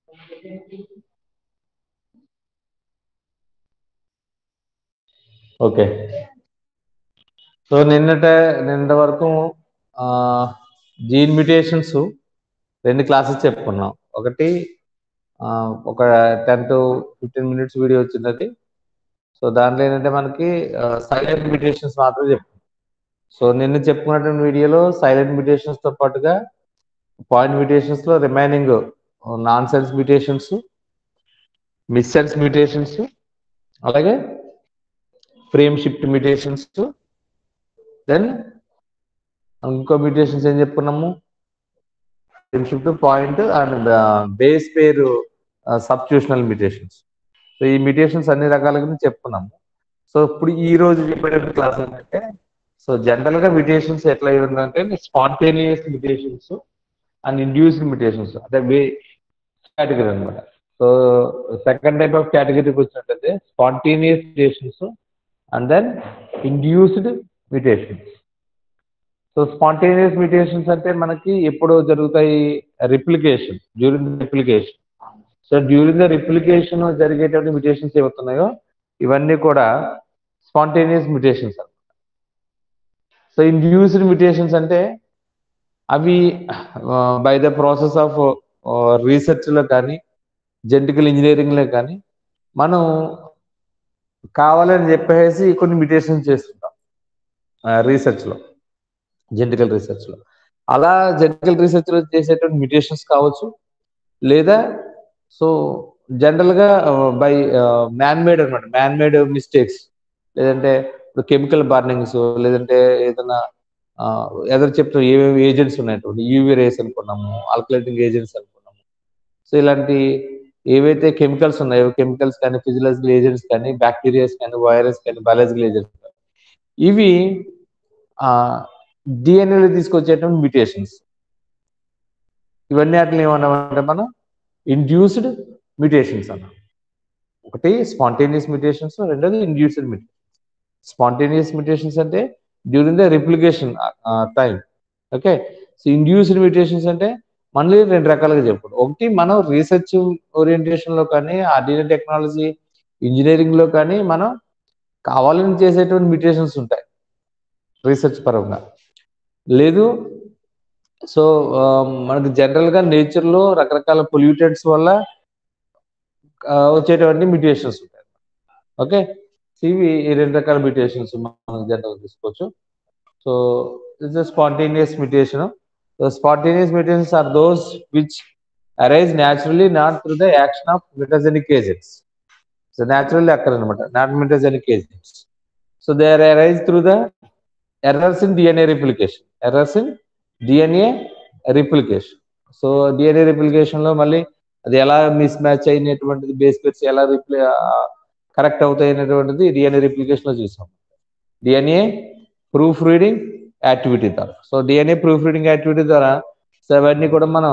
Okay so నిన్నట నిన్నటి వరకు gene mutations రెండు క్లాసెస్ చెప్పుకున్నాం ఒకటి ఆ, ఒక ten to fifteen minutes video వచ్చింది సో దాంట్లో ఏంటంటే మనకి సైలెంట్ మ్యూటేషన్స్ మాత్రం చెప్పుకున్నాం సో నిన్న చెప్పుకున్నటువంటి వీడియోలో సైలెంట్ మ్యూటేషన్స్ తో పాటుగా పాయింట్ మ్యూటేషన్స్ లో remaining nonsense mutations missense mutations అలాగే ఫ్రేమ్ షిఫ్ట్ మ్యూటేషన్స్ దెన్ ఇంకో మ్యూటేషన్స్ ఏం చెప్పుకున్నాము frame shift point and base పేరు సబ్స్టిట్యూషనల్ మ్యూటేషన్స్ సో ఈ మ్యూటేషన్స్ అన్ని రకాలుగా చెప్పుకున్నాము సో ఇప్పుడు ఈ రోజు చెప్పేటువంటి క్లాస్ ఏంటంటే సో జనరల్ గా మ్యూటేషన్స్ ఎట్లా ఉందంటే spontaneous mutations and induced mutations అంటే వే కేటగిరీ అనమాట సో సెకండ్ టైప్ ఆఫ్ కేటగిరీకి వచ్చినట్టయితే spontaneous mutations and then induced mutations so spontaneous mutations అంటే మనకి ఎప్పుడు జరుగుతాయి replication during the replication so during the replication జరిగేటువంటి మ్యూటేషన్స్ ఏమవుతున్నాయో ఇవన్నీ కూడా స్పాంటేనియస్ మ్యూటేషన్స్ అనమాట సో ఇండ్యూస్డ్ మ్యూటేషన్స్ అంటే అవి బై ద ప్రాసెస్ ఆఫ్ రీసెర్చ్లో కానీ జెనటికల్ ఇంజనీరింగ్లో కానీ మనం కావాలని చెప్పేసి కొన్ని మ్యూటేషన్స్ చేస్తుంటాం రీసెర్చ్లో జెనటికల్ రీసెర్చ్లో అలా జెనటికల్ రీసెర్చ్లో చేసేటువంటి మ్యూటేషన్స్ కావచ్చు లేదా సో జనరల్గా బై మ్యాన్ మేడ్ అనమాట మ్యాన్ మేడ్ మిస్టేక్స్ లేదంటే ఇప్పుడు కెమికల్ బర్నింగ్స్ లేదంటే ఏదైనా ఎదురు చెప్తున్న ఏమేమి ఏజెంట్స్ ఉన్నాయంటే యూవీ రేస్ అనుకున్నాము ఆల్కలైటింగ్ ఏజెంట్స్ అనుకున్నాము సో ఇలాంటి ఏవైతే కెమికల్స్ ఉన్నాయో కెమికల్స్ కానీ ఫిజియలాజికల్ ఏజెంట్స్ కానీ బ్యాక్టీరియాస్ కానీ వైరస్ కానీ బయాలజికల్ ఏజెంట్స్ కానీ ఇవి డిఎన్ఏలో తీసుకొచ్చేటువంటి మ్యూటేషన్స్ ఇవన్నీ అట్లా ఏమన్నామంటే మనం ఇండ్యూస్డ్ మ్యూటేషన్స్ అన్నాం ఒకటి స్పాంటేనియస్ మ్యూటేషన్స్ రెండోది ఇండ్యూస్డ్ మ్యూటేషన్స్ స్పాంటేనియస్ మ్యూటేషన్స్ అంటే during the replication time okay so induced mutations అంటే మళ్ళీ రెండు రకాలుగా చెప్పాడు ఒకటి మనం రీసెర్చ్ ఓరియంటేషన్ లో కానీ ఆర్డినరీ టెక్నాలజీ ఇంజనీరింగ్ లో కానీ మనం కావాలని చేసేటువంటి మ్యూటేషన్స్ ఉంటాయి రీసెర్చ్ పరంగా లేదు సో మనకి జనరల్ గా నేచర్ లో రకరకాల పొల్యూటెంట్స్ వల్ల వచ్చేటువంటి మ్యూటేషన్స్ ఉంటాయి ఓకే ఇవి ఈ రెండు రకాల మ్యూటేషన్స్ మనం జనరల్ తీసుకోవచ్చు so it's spontaneous mutation spontaneous mutations are those which arise naturally not through the action of mutagenic agents. So naturally occur anamata, not mutagenic agents. So they are arise through the errors in DNA replication. Errors in DNA replication. So DNA replication లో మళ్ళీ అది ఎలా mismatch అయినటువంటిది base pairs ఎలా రిప్లే correct అవుతాయి అనేటువంటిది DNA replication లో చూసాం డిఎన్ఏ ప్రూఫ్ రీడింగ్ యాక్టివిటీ ద్వారా so DNA proofreading activity ద్వారా సో అవన్నీ కూడా మనం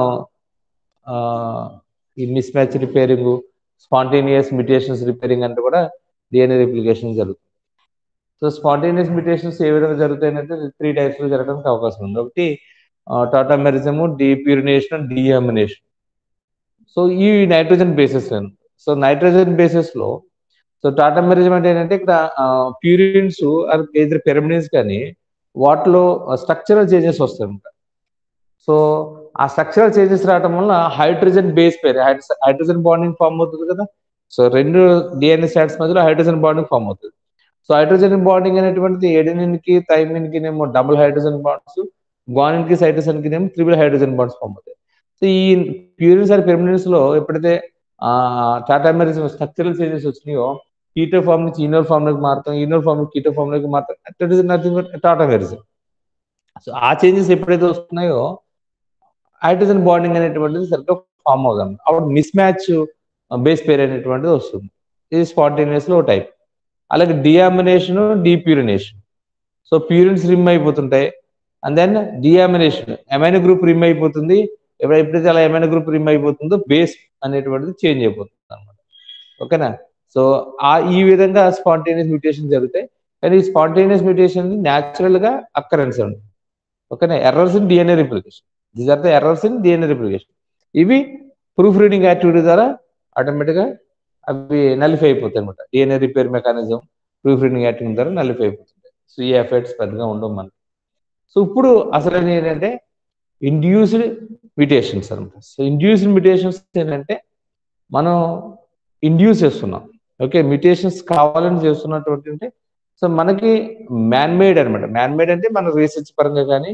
ఈ mismatch repairing spontaneous mutations repairing అంటే కూడా డిఎన్ఏ రిప్లికేషన్ జరుగుతుంది సో స్పాంటేనియస్ మ్యూటేషన్స్ ఏ విధంగా జరుగుతాయంటే త్రీ టైప్స్ లో జరగడానికి అవకాశం ఉంది ఒకటి టాటామెరిజము డీప్యూరినేషన్ డిఎమినేషన్ సో ఈ nitrogen bases so nitrogen bases లో సో టాటామెరిజం అంటే ఏంటంటే ఇక్కడ ప్యూరిన్స్ ఇద్దరు పిరమిడిన్స్ కానీ వాటిలో స్ట్రక్చరల్ చేంజెస్ వస్తాయి సో ఆ స్ట్రక్చరల్ చేంజెస్ రావడం వల్ల హైడ్రోజన్ బేస్ పేరు హైడ్రోజన్ బాండింగ్ ఫామ్ అవుతుంది కదా సో రెండు డిఎన్ఏ స్టాట్స్ మధ్యలో హైడ్రోజన్ బాండింగ్ ఫామ్ అవుతుంది సో హైడ్రోజన్ బాండింగ్ అనేటువంటిది ఎడినిన్ కి థైమిన్ కి ఏమో డబుల్ హైడ్రోజన్ బాండ్స్ గ్వానిన్ కి సైటోసిన్ కి ఏమో త్రిబుల్ హైడ్రోజన్ బాండ్స్ ఫామ్ అవుతాయి సో ఈ ప్యూరిన్స్ ఆర్ పిరమిడిన్స్ లో ఎప్పుడైతే టాటామెరిజం స్ట్రక్చరల్ చేంజెస్ వచ్చినాయో కీటో ఫామ్ నుంచి ఈనోర్ ఫామ్ లోకి మారుతాం ఈనోర్ ఫామ్ నుంచి కీటో ఫామ్ లోకి మారుతాం that is nothing tautomerism so ఆ చేంజెస్ ఎప్పుడైతే వస్తున్నాయో హైడ్రోజన్ బాండింగ్ అనేటువంటిది సరిగ్గా ఫామ్ అవుతాం అప్పుడు మిస్ మ్యాచ్ బేస్ పేర్ అనేటువంటిది వస్తుంది ఇది స్పాంటేనియస్ లో టైప్ అలాగే deamination depurination so purines remove అయిపోతుంటాయి and then deamination amino group remove అయిపోతుంది ఎప్పుడైతే అలా ఎమైనో గ్రూప్ రిమ్ అయిపోతుందో బేస్ అనేటువంటిది చేంజ్ అయిపోతుంది అనమాట ఓకేనా సో ఆ ఈ విధంగా స్పాంటేనియస్ మ్యూటేషన్ జరుగుతాయి కానీ ఈ స్పాంటేనియస్ మ్యూటేషన్ న్యాచురల్ గా అక్కరెన్స్ ఉంది ఓకేనా errors in DNA replication these are the errors in DNA replication ఇవి ప్రూఫ్ రీడింగ్ యాక్టివిటీ ద్వారా ఆటోమేటిక్గా అవి నలిఫై అయిపోతాయి అనమాట DNA repair mechanism proofreading activity ద్వారా నలిఫై అయిపోతుంది సో ఈ ఎఫెక్ట్స్ పెద్దగా ఉండవు మనకి సో ఇప్పుడు అసలు ఏంటంటే ఇండ్యూస్డ్ మ్యూటేషన్స్ అనమాట సో ఇండ్యూస్డ్ మ్యూటేషన్స్ ఏంటంటే మనం ఇండ్యూస్ చేస్తున్నాం ఓకే మ్యూటేషన్స్ కావాలని చేస్తున్నటువంటి అంటే సో మనకి మ్యాన్ మేడ్ అనమాట మ్యాన్ మేడ్ అంటే మన రీసెర్చ్ పరంగా కానీ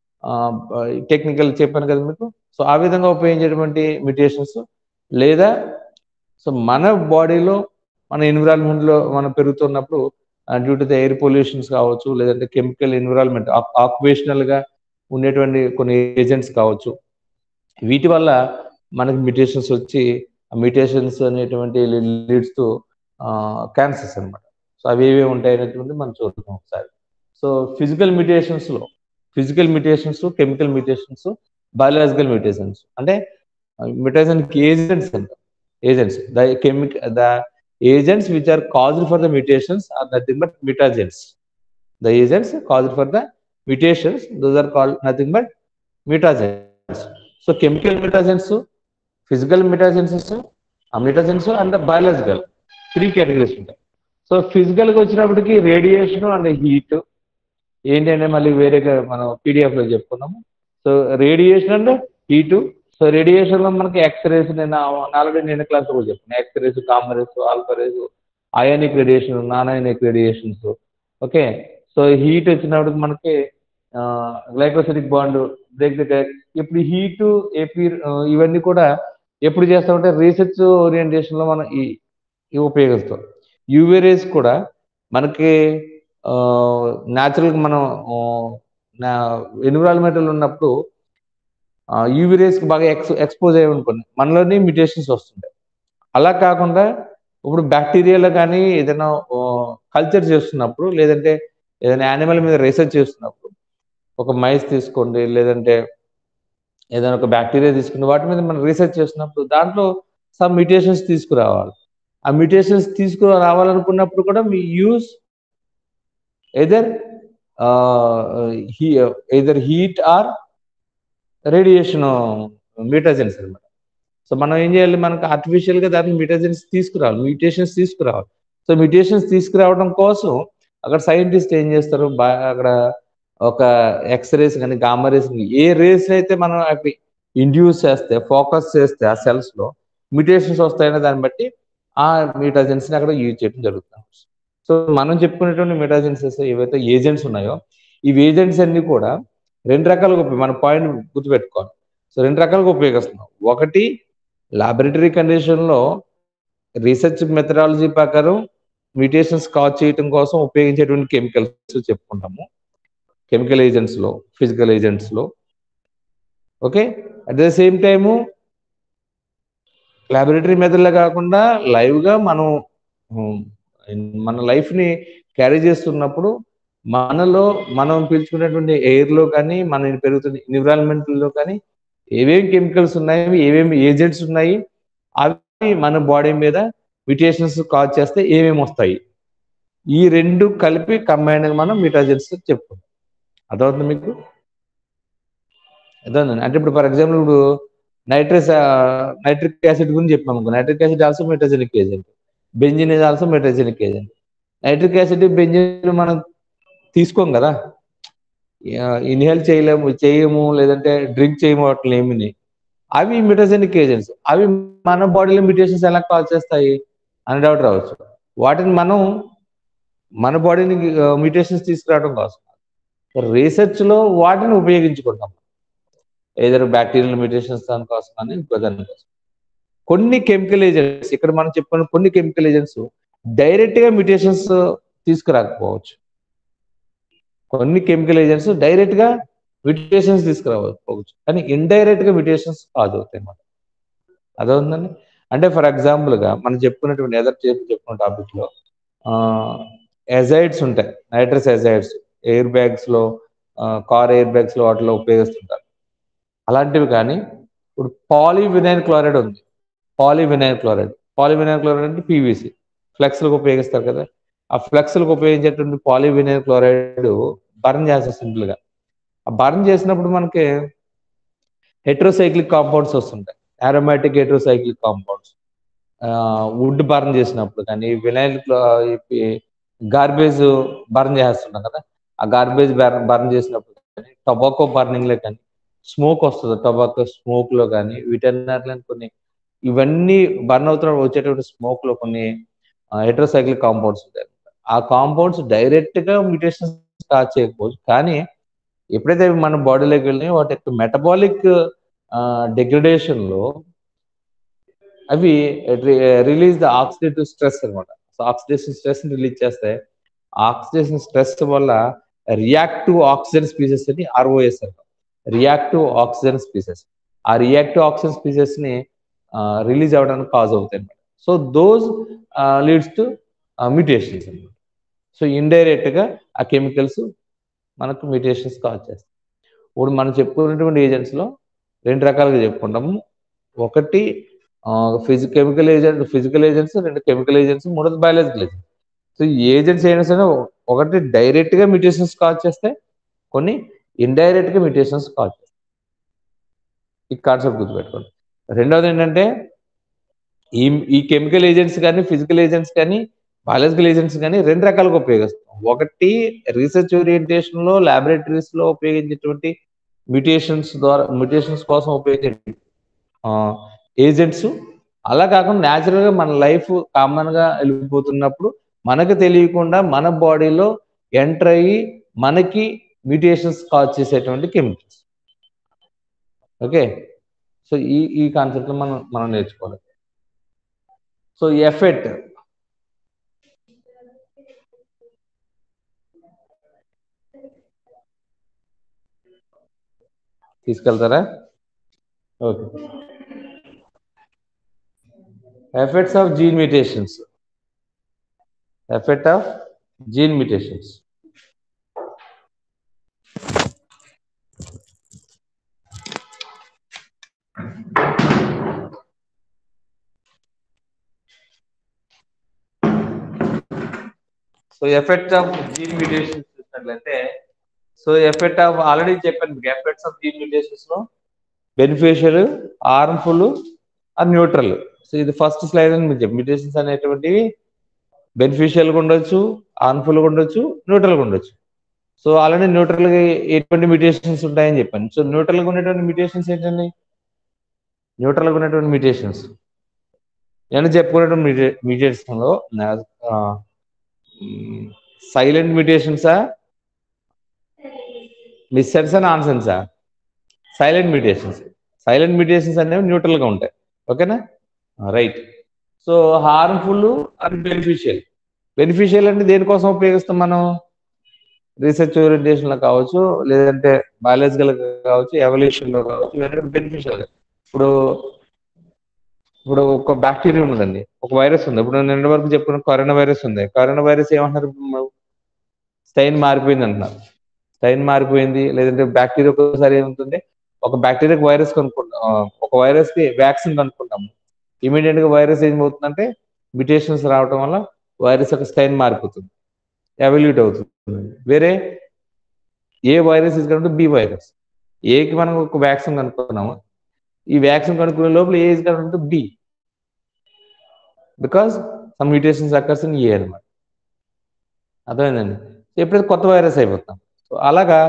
టెక్నికల్ చెప్పాను కదా మీకు సో ఆ విధంగా ఉపయోగించేటువంటి మ్యూటేషన్స్ లేదా సో మన బాడీలో మన ఎన్విరాన్మెంట్లో మనం పెరుగుతున్నప్పుడు due to the air pollutions కావచ్చు లేదంటే కెమికల్ ఎన్విరాన్మెంట్ ఆక్యుపేషనల్ గా ఉండేటువంటి కొన్ని ఏజెంట్స్ కావచ్చు వీటి వల్ల మనకి మ్యూటేషన్స్ వచ్చి ఆ మ్యూటేషన్స్ అనేటువంటి లీడ్స్ టు క్యాన్సర్స్ అనమాట సో అవి ఏవి ఉంటాయి అనేటువంటి మనం చూద్దాం ఒకసారి సో ఫిజికల్ మ్యూటేషన్స్ లో physical mutations chemical mutations biological mutations అంటే మ్యూటేషన్ ఏజెంట్స్ అంటాం agents the chemical the agents which are caused for the mutations are nothing but mutagens. The agents caused for the mutations, those are called nothing but mutagens. So chemical mutagens, physical mutagens, mutagens and the biological. Three categories ఉంటాయి so ఫిజికల్గా వచ్చినప్పటికి radiation and heat ఏంటంటే మళ్ళీ వేరేగా మనం పీడిఎఫ్లో చెప్పుకున్నాము so radiation and heat so radiation లో మనకి ఎక్స్రేస్ నేను ఆల్రెడీ నేను క్లాస్ కూడా చెప్పాను X rays gamma rays alpha rays ionic radiation non ionic radiations okay so heat వచ్చినప్పుడు మనకి గ్లైకోసిటిక్ బాండ్ బ్రేక్ ద ఇప్పుడు హీట్ ఏపీ ఇవన్నీ కూడా ఎప్పుడు చేస్తామంటే రీసెర్చ్ ఓరియంటేషన్ లో మనం ఈ ఇవి ఉపయోగిస్తాం యూవీ రేస్ కూడా మనకి న్యాచురల్గా మనం ఎన్విరాన్మెంటల్ ఉన్నప్పుడు యూవీ రేస్కి బాగా ఎక్స్ ఎక్స్పోజ్ అయ్యి అనుకోండి మనలోనే మ్యూటేషన్స్ వస్తుంటాయి అలా కాకుండా ఇప్పుడు బ్యాక్టీరియాలో కానీ ఏదైనా కల్చర్ చేస్తున్నప్పుడు లేదంటే ఏదైనా యానిమల్ మీద రీసెర్చ్ చేస్తున్నప్పుడు ఒక మైస్ తీసుకోండి లేదంటే ఏదైనా ఒక బ్యాక్టీరియా తీసుకుని వాటి మీద మనం రీసెర్చ్ చేస్తున్నప్పుడు దాంట్లో సమ్ మ్యూటేషన్స్ తీసుకురావాలి ఆ మ్యూటేషన్స్ తీసుకురా రావాలనుకున్నప్పుడు కూడా మీ use either either heat or radiation mutagens అనమాట సో మనం ఏం చేయాలి మనకు ఆర్టిఫిషియల్ గా దానికి మ్యూటజెన్స్ తీసుకురావాలి మ్యూటేషన్స్ తీసుకురావాలి సో మ్యూటేషన్స్ తీసుకురావడం కోసం అక్కడ సైంటిస్ట్ ఏం చేస్తారు అక్కడ ఒక ఎక్స్రేస్ కానీ గామా రేస్ ఏ రేస్ అయితే మనం అవి ఇండ్యూస్ చేస్తే ఫోకస్ చేస్తే ఆ సెల్స్ లో మ్యూటేషన్స్ వస్తాయనే దాన్ని బట్టి ఆ మ్యూటాజెన్స్ ని అక్కడ యూజ్ చేయడం జరుగుతుంది సో మనం చెప్పుకునేటువంటి మ్యూటాజెన్సెస్ ఏవైతే ఏజెంట్స్ ఉన్నాయో ఈ ఏజెంట్స్ అన్ని కూడా రెండు రకాలుగా మన పాయింట్ గుర్తుపెట్టుకోవాలి సో రెండు రకాలుగా ఉపయోగిస్తున్నాం ఒకటి లాబొరేటరీ కండిషన్లో రీసెర్చ్ మెథడాలజీ ప్రకారం మ్యూటేషన్స్ కాజ్ చేయడం కోసం ఉపయోగించేటువంటి కెమికల్స్ చెప్పుకుంటాము కెమికల్ ఏజెంట్స్లో ఫిజికల్ ఏజెంట్స్లో okay at the same time laboratory మెథడ్లో కాకుండా లైవ్గా మనం మన లైఫ్ని క్యారీ చేస్తున్నప్పుడు మనలో మనం పీల్చుకునేటువంటి ఎయిర్లో కానీ మన పెరుగుతున్న ఎన్విరాన్మెంట్లో కానీ ఏమేమి కెమికల్స్ ఉన్నాయి ఏమేమి ఏజెంట్స్ ఉన్నాయి అవి మన బాడీ మీద మ్యూటేషన్స్ కాజ్ చేస్తే ఏమేమి వస్తాయి ఈ రెండు కలిపి కంబైన్ మనం మ్యూటాజెన్స్ చెప్పుకుంటాం అర్థమవుతుంది మీకు అర్థమవుతుంది అంటే ఇప్పుడు ఫర్ ఎగ్జాంపుల్ ఇప్పుడు నైట్రస్ నైట్రిక్ యాసిడ్ గురించి చెప్పాము అనుకో nitric acid also mutagenic agent benzene is also mutagenic agent nitric acid benzene మనం తీసుకోం కదా ఇన్హేల్ చేయలేము చేయము లేదంటే డ్రింక్ చేయము వాటిని ఏమిని అవి మిటజెనిక్ ఏజెంట్స్ అవి మన బాడీలో మ్యూటేషన్స్ ఎలా కాల్ చేస్తాయి అని డౌట్ రావచ్చు వాటిని మనం మన బాడీని మ్యూటేషన్స్ తీసుకురావడం కోసం రీసెర్చ్లో వాటిని ఉపయోగించుకుంటాం ఏదైనా బ్యాక్టీరియల్ మ్యూటేషన్స్ దానికోసం కానీ ఇంకో దానికోసం కొన్ని కెమికల్ ఏజెంట్స్ ఇక్కడ మనం చెప్పుకున్న కొన్ని కెమికల్ ఏజెంట్స్ డైరెక్ట్గా మ్యూటేషన్స్ తీసుకురాకపోవచ్చు కొన్ని కెమికల్ ఏజెంట్స్ డైరెక్ట్ గా మ్యూటేషన్స్ తీసుకురావచ్చు కానీ ఇండైరెక్ట్ గా మ్యూటేషన్స్ కాదు అవుతాయి అన్నమాట అదవుతుందండి అంటే ఫర్ ఎగ్జాంపుల్ గా మనం చెప్పుకున్నటువంటి ఎదర్ చెప్పుకున్న టాపిక్ లో ఎజైడ్స్ ఉంటాయి నైట్రస్ ఎజైడ్స్ ఎయిర్ బ్యాగ్స్ లో కార్ ఎయిర్ బ్యాగ్స్ లో వాటిలో ఉపయోగిస్తుంటారు అలాంటివి కానీ ఇప్పుడు పాలీవినైల్ క్లోరైడ్ ఉంది పాలీవినైల్ క్లోరైడ్ పాలీవినైల్ క్లోరైడ్ అంటే పీవీసీ ఫ్లెక్స్లకు ఉపయోగిస్తారు కదా ఆ ఫ్లెక్స్లకు ఉపయోగించేటువంటి పాలీవినైల్ క్లోరైడ్ బర్న్ చేస్తారు సింపుల్గా ఆ బర్న్ చేసినప్పుడు మనకి హెట్రోసైక్లిక్ కాంపౌండ్స్ వస్తుంటాయి aromatic heterocyclic compounds wood burn చేసినప్పుడు కానీ వినైల్ గార్బేజ్ బర్న్ చేస్తుంటాం కదా ఆ గార్బేజ్ బర్న్ చేసినప్పుడు కానీ టొబాకో బర్నింగ్ లో కానీ స్మోక్ వస్తుంది టొబాకో స్మోక్ లో కానీ వీటన్నిటిలో కొన్ని ఇవన్నీ బర్న్ అవుతున్నప్పుడు వచ్చేటువంటి స్మోక్ లో కొన్ని హెట్రోసైక్లిక్ కాంపౌండ్స్ ఉంటాయి ఆ కాంపౌండ్స్ డైరెక్ట్ గా మ్యూటేషన్స్ కాజ్ చేయకపోవచ్చు కానీ ఎప్పుడైతే అవి మన బాడీలోకి వెళ్ళినాయో వాటి యొక్క మెటబాలిక్ డిగ్రడేషన్ లో అవి రిలీజ్ ద ఆక్సిడేటివ్ స్ట్రెస్ అనమాట సో ఆక్సిడేషన్ స్ట్రెస్ రిలీజ్ చేస్తే ఆక్సిడేషన్ స్ట్రెస్ వల్ల రియాక్టివ్ ఆక్సిజన్ స్పీసెస్ అని ఆర్ఓఎస్ అంటాం రియాక్టివ్ ఆక్సిజన్ స్పీసెస్ ఆ రియాక్టివ్ ఆక్సిజన్ స్పీసెస్ ని రిలీజ్ అవ్వడానికి కాజ్ అవుతాయి అనమాట so those leads to mutations అనమాట సో ఇండైరెక్ట్ గా ఆ కెమికల్స్ మనకు మ్యూటేషన్స్ కాజ్ చేస్తాయి ఇప్పుడు మనం చెప్పుకున్నటువంటి ఏజెంట్స్ లో రెండు రకాలుగా చెప్పుకుంటాము ఒకటి physic chemical agent physical agents రెండు కెమికల్ ఏజెంట్స్ మూడోది బయాలజికల్ ఏజెంట్స్ సో ఈ ఏజెంట్స్ అయినా సరే ఒకటి డైరెక్ట్ గా మ్యూటేషన్స్ కాజ్ చేస్తాయి కొన్ని ఇండైరెక్ట్ గా మ్యూటేషన్స్ కాజ్ చేస్తాయి ఈ కాన్సెప్ట్ గుర్తుపెట్టుకోండి రెండవది ఏంటంటే ఈ ఈ కెమికల్ ఏజెంట్స్ కానీ ఫిజికల్ ఏజెంట్స్ కానీ బయాలజికల్ ఏజెంట్స్ కానీ రెండు రకాలుగా ఉపయోగిస్తాం ఒకటి రీసెర్చ్ ఓరియంటేషన్ లో లాబొరేటరీస్ లో ఉపయోగించేటువంటి మ్యూటేషన్స్ ద్వారా మ్యూటేషన్స్ కోసం ఉపయోగించే ఏజెంట్స్ అలా కాకుండా న్యాచురల్ గా మన లైఫ్ కామన్ గా వెళ్ళిపోతున్నప్పుడు మనకు తెలియకుండా మన బాడీలో ఎంటర్ అయ్యి మనకి మ్యూటేషన్స్ కాజ్ చేసేటువంటి కెమికల్స్ ఓకే సో ఈ ఈ కాన్సెప్ట్ మనం మనం నేర్చుకోవాలి సో ఎఫెక్ట్ తీసుకెళ్తారా okay effects of gene mutations effect of gene mutations so effect of gene mutations చూసినట్లయితే సో ఎఫెక్ట్ ఆఫ్ ఆల్రెడీ చెప్పాను మీకు ఎఫెక్ట్స్ ఆఫ్ జీన్ మ్యూటేషన్స్ లో beneficial harmful or neutral so ఇది ఫస్ట్ స్లైడ్ అని మీరు చెప్పి mutations అనేటువంటివి బెనిఫిషియల్గా ఉండొచ్చు హార్మ్ఫుల్గా ఉండొచ్చు న్యూట్రల్గా ఉండొచ్చు సో ఆల్రెడీ న్యూట్రల్గా ఎటువంటి మ్యూటేషన్స్ ఉంటాయని చెప్పాను సో న్యూట్రల్గా ఉన్నటువంటి మ్యూటేషన్స్ ఏంటండి న్యూట్రల్గా ఉన్నటువంటి మ్యూటేషన్స్ నేను చెప్పుకున్నటువంటి మ్యూటేషన్లో సైలెంట్ మ్యూటేషన్సా మిస్సెన్సా నాన్ సెన్సా సైలెంట్ మ్యూటేషన్స్ సైలెంట్ మ్యూటేషన్స్ అనేవి న్యూట్రల్గా ఉంటాయి ఓకేనా right so harmful and beneficial beneficial అంటే దేనికోసం ఉపయోగిస్తాం మనం రీసెర్చ్ ఓరియంటేషన్ లో కావచ్చు లేదంటే బయాలజికల్ కావచ్చు ఎవల్యూషన్ లో కావచ్చు ఇవన్నీ బెనిఫిషియల్ ఇప్పుడు ఇప్పుడు ఒక బ్యాక్టీరియా ఉన్నదండి ఒక వైరస్ ఉంది ఇప్పుడు నిన్న వరకు చెప్పుకున్న కరోనా వైరస్ ఉంది కరోనా వైరస్ ఏమంటారు స్టైన్ మారిపోయింది అంటున్నారు స్టైన్ మారిపోయింది లేదంటే బ్యాక్టీరియా ఒక్కోసారి ఏముంటుంది ఒక బ్యాక్టీరియాకి వైరస్ కనుక్కుంటాం ఒక వైరస్ కి వ్యాక్సిన్ కనుక్కుంటాము ఇమీడియట్ గా వైరస్ ఏమవుతుందంటే మ్యూటేషన్స్ రావడం వల్ల వైరస్ యొక్క స్టైన్ మారిపోతుంది ఎవల్యూట్ అవుతుంది వేరే A virus is B virus ఏకి మనం ఒక వ్యాక్సిన్ కనుక్కున్నాము ఈ వ్యాక్సిన్ కనుక్కునే లోపల ఏ ఇస్ కనుకుంటే B because some mutations occurs in A అనమాట అర్థమైందండి ఎప్పుడైతే కొత్త వైరస్ అయిపోతాం సో అలాగా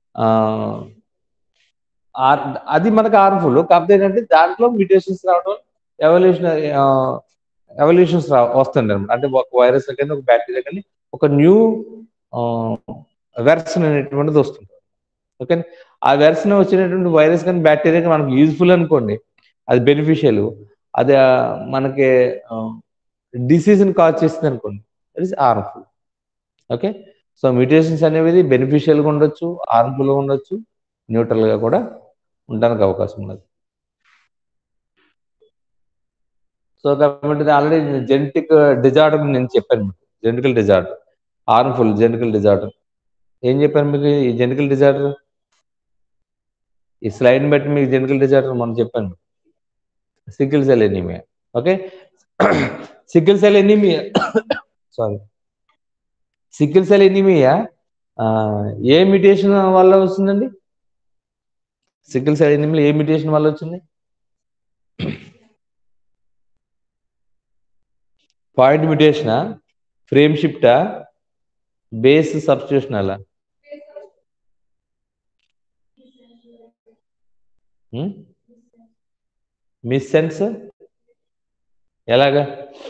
అది మనకు హార్మ్ఫుల్ కాకపోతే ఏంటంటే దాంట్లో మ్యూటేషన్స్ రావడం ఎవల్యూషన్ ఎవల్యూషన్స్ రా వస్తుండే అనమాట అంటే ఒక వైరస్ కానీ ఒక బ్యాక్టీరియా కానీ ఒక న్యూ వెర్షన్ అనేటువంటిది వస్తుంది ఓకే ఆ వెర్షన్ వచ్చినటువంటి వైరస్ కానీ బ్యాక్టీరియా కానీ మనకు యూజ్ఫుల్ అనుకోండి అది బెనిఫిషియల్ అది మనకి డిసీజ్ని కాజ్ చేస్తుంది అనుకోండి that is harmful okay so mutations అనేవి బెనిఫిషియల్గా ఉండొచ్చు హార్మ్ఫుల్గా ఉండొచ్చు న్యూట్రల్గా కూడా ఉండడానికి అవకాశం ఉన్నది సో కాబట్టి ఆల్రెడీ జెనెటిక్ డిజార్డర్ నేను చెప్పాను మీకు genetical disorder harmful genetical disorder ఏం చెప్పాను మీకు ఈ జెనెటికల్ డిజార్డర్ ఈ స్లైడ్ బట్టి మీకు జెనెటికల్ డిజార్డర్ మనం చెప్పాను sickle cell anaemia okay sickle cell anaemia sorry sickle cell anaemia ఏ మ్యూటేషన్ వల్ల వస్తుందండి సికిల్ సెల్ ఎనీమియా ఏ మ్యూటేషన్ వల్ల వచ్చింది పాయింట్ మ్యూటేషనా ఫ్రేమ్ షిఫ్టా బేస్ సబ్స్టిట్యూషన్ అలా మిస్ సెన్స్ ఎలాగా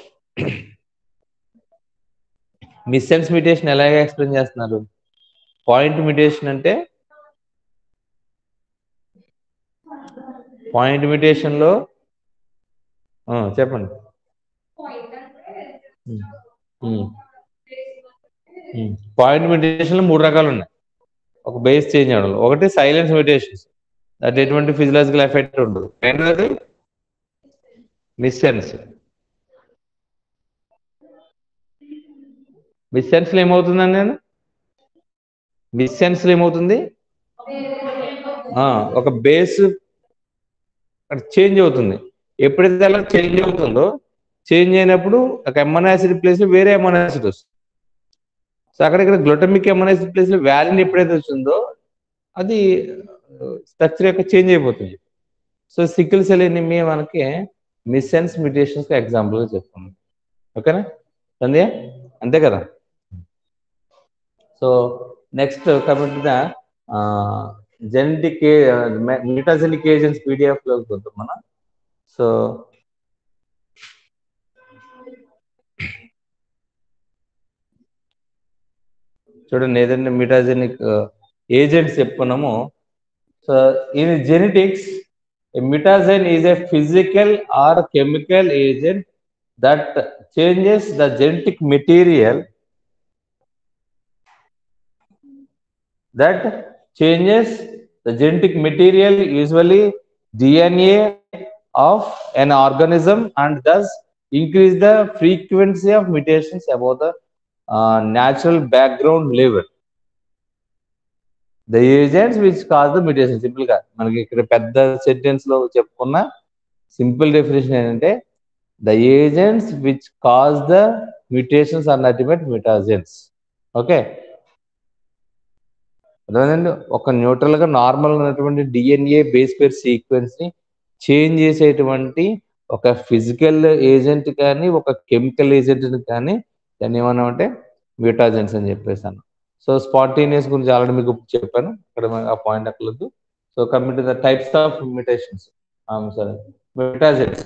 మిస్ సెన్స్ మ్యూటేషన్ ఎలాగ ఎక్స్ప్లెయిన్ చేస్తున్నారు పాయింట్ మ్యూటేషన్ అంటే పాయింట్ మ్యూటేషన్ లో ఆ, చెప్పండి పాయింట్ మ్యూటేషన్ లో మూడు రకాలు ఉన్నాయి ఒక బేస్ చేంజ్ అవడం ఒకటి సైలెన్స్ మ్యూటేషన్స్ దట్ ఎటువంటి ఫిజియలాజికల్ ఎఫెక్ట్ ఉండదు రెండోది మిస్సెన్స్ మిస్సెన్స్ లో ఏమవుతుందండి నేను మిస్సెన్స్ లో ఏమవుతుంది ఆ, ఒక బేస్ చేంజ్ అవుతుంది ఎప్పుడైతే అలా చేంజ్ అవుతుందో చేంజ్ అయినప్పుడు ఒక ఎమ్మన్ యాసిడ్ ప్లేస్ లో వేరే ఎమ్మన్ యాసిడ్ వస్తుంది సో అక్కడ ఇక్కడ గ్లూటమిక్ ఎమ్మన్ యాసిడ్ ప్లేస్ లో వ్యాలిన్ ఎప్పుడైతే వచ్చిందో అది స్ట్రక్చర్ యొక్క చేంజ్ అయిపోతుంది సో సికిల్ సెల్ ఎనిమియా మనకి మిస్సెన్స్ మ్యూటేషన్స్ ఎగ్జాంపుల్ గా చెప్తున్నాం ఓకేనా సంధ్య అంతే కదా so next coming the genetic mutagenic agents PDF లో చూద్దాం మనం సో చూడండి ఏదైనా మ్యూటాజెనిక్ ఏజెంట్స్ చెప్పుకున్నాము so in genetics mutagen is a physical or chemical agent that changes the genetic material that changes the genetic material usually dna of an organism and thus increase the frequency of mutations above the uh, natural background level the agents which cause the mutation simple గా మనకి ఇక్కడ పెద్ద sentence లో చెప్పుకున్న simple definition ఏంటంటే the agents which cause the mutations are ultimate mutagens okay అదేనండి ఒక neutral గా నార్మల్ ఉన్నటువంటి డిఎన్ఏ బేస్ పేర్ సీక్వెన్స్ ని చేంజ్ చేసేటువంటి ఒక ఫిజికల్ ఏజెంట్ కానీ ఒక కెమికల్ ఏజెంట్ కానీ దాన్ని ఏమన్నామంటే మ్యూటాజెన్స్ అని చెప్పేసాను సో స్పాంటేనియస్ గురించి ఆల్రెడీ మీకు చెప్పాను ఇక్కడ ఆ పాయింట్ అక్కర్లేదు so coming to the types of mutations సరే mutagens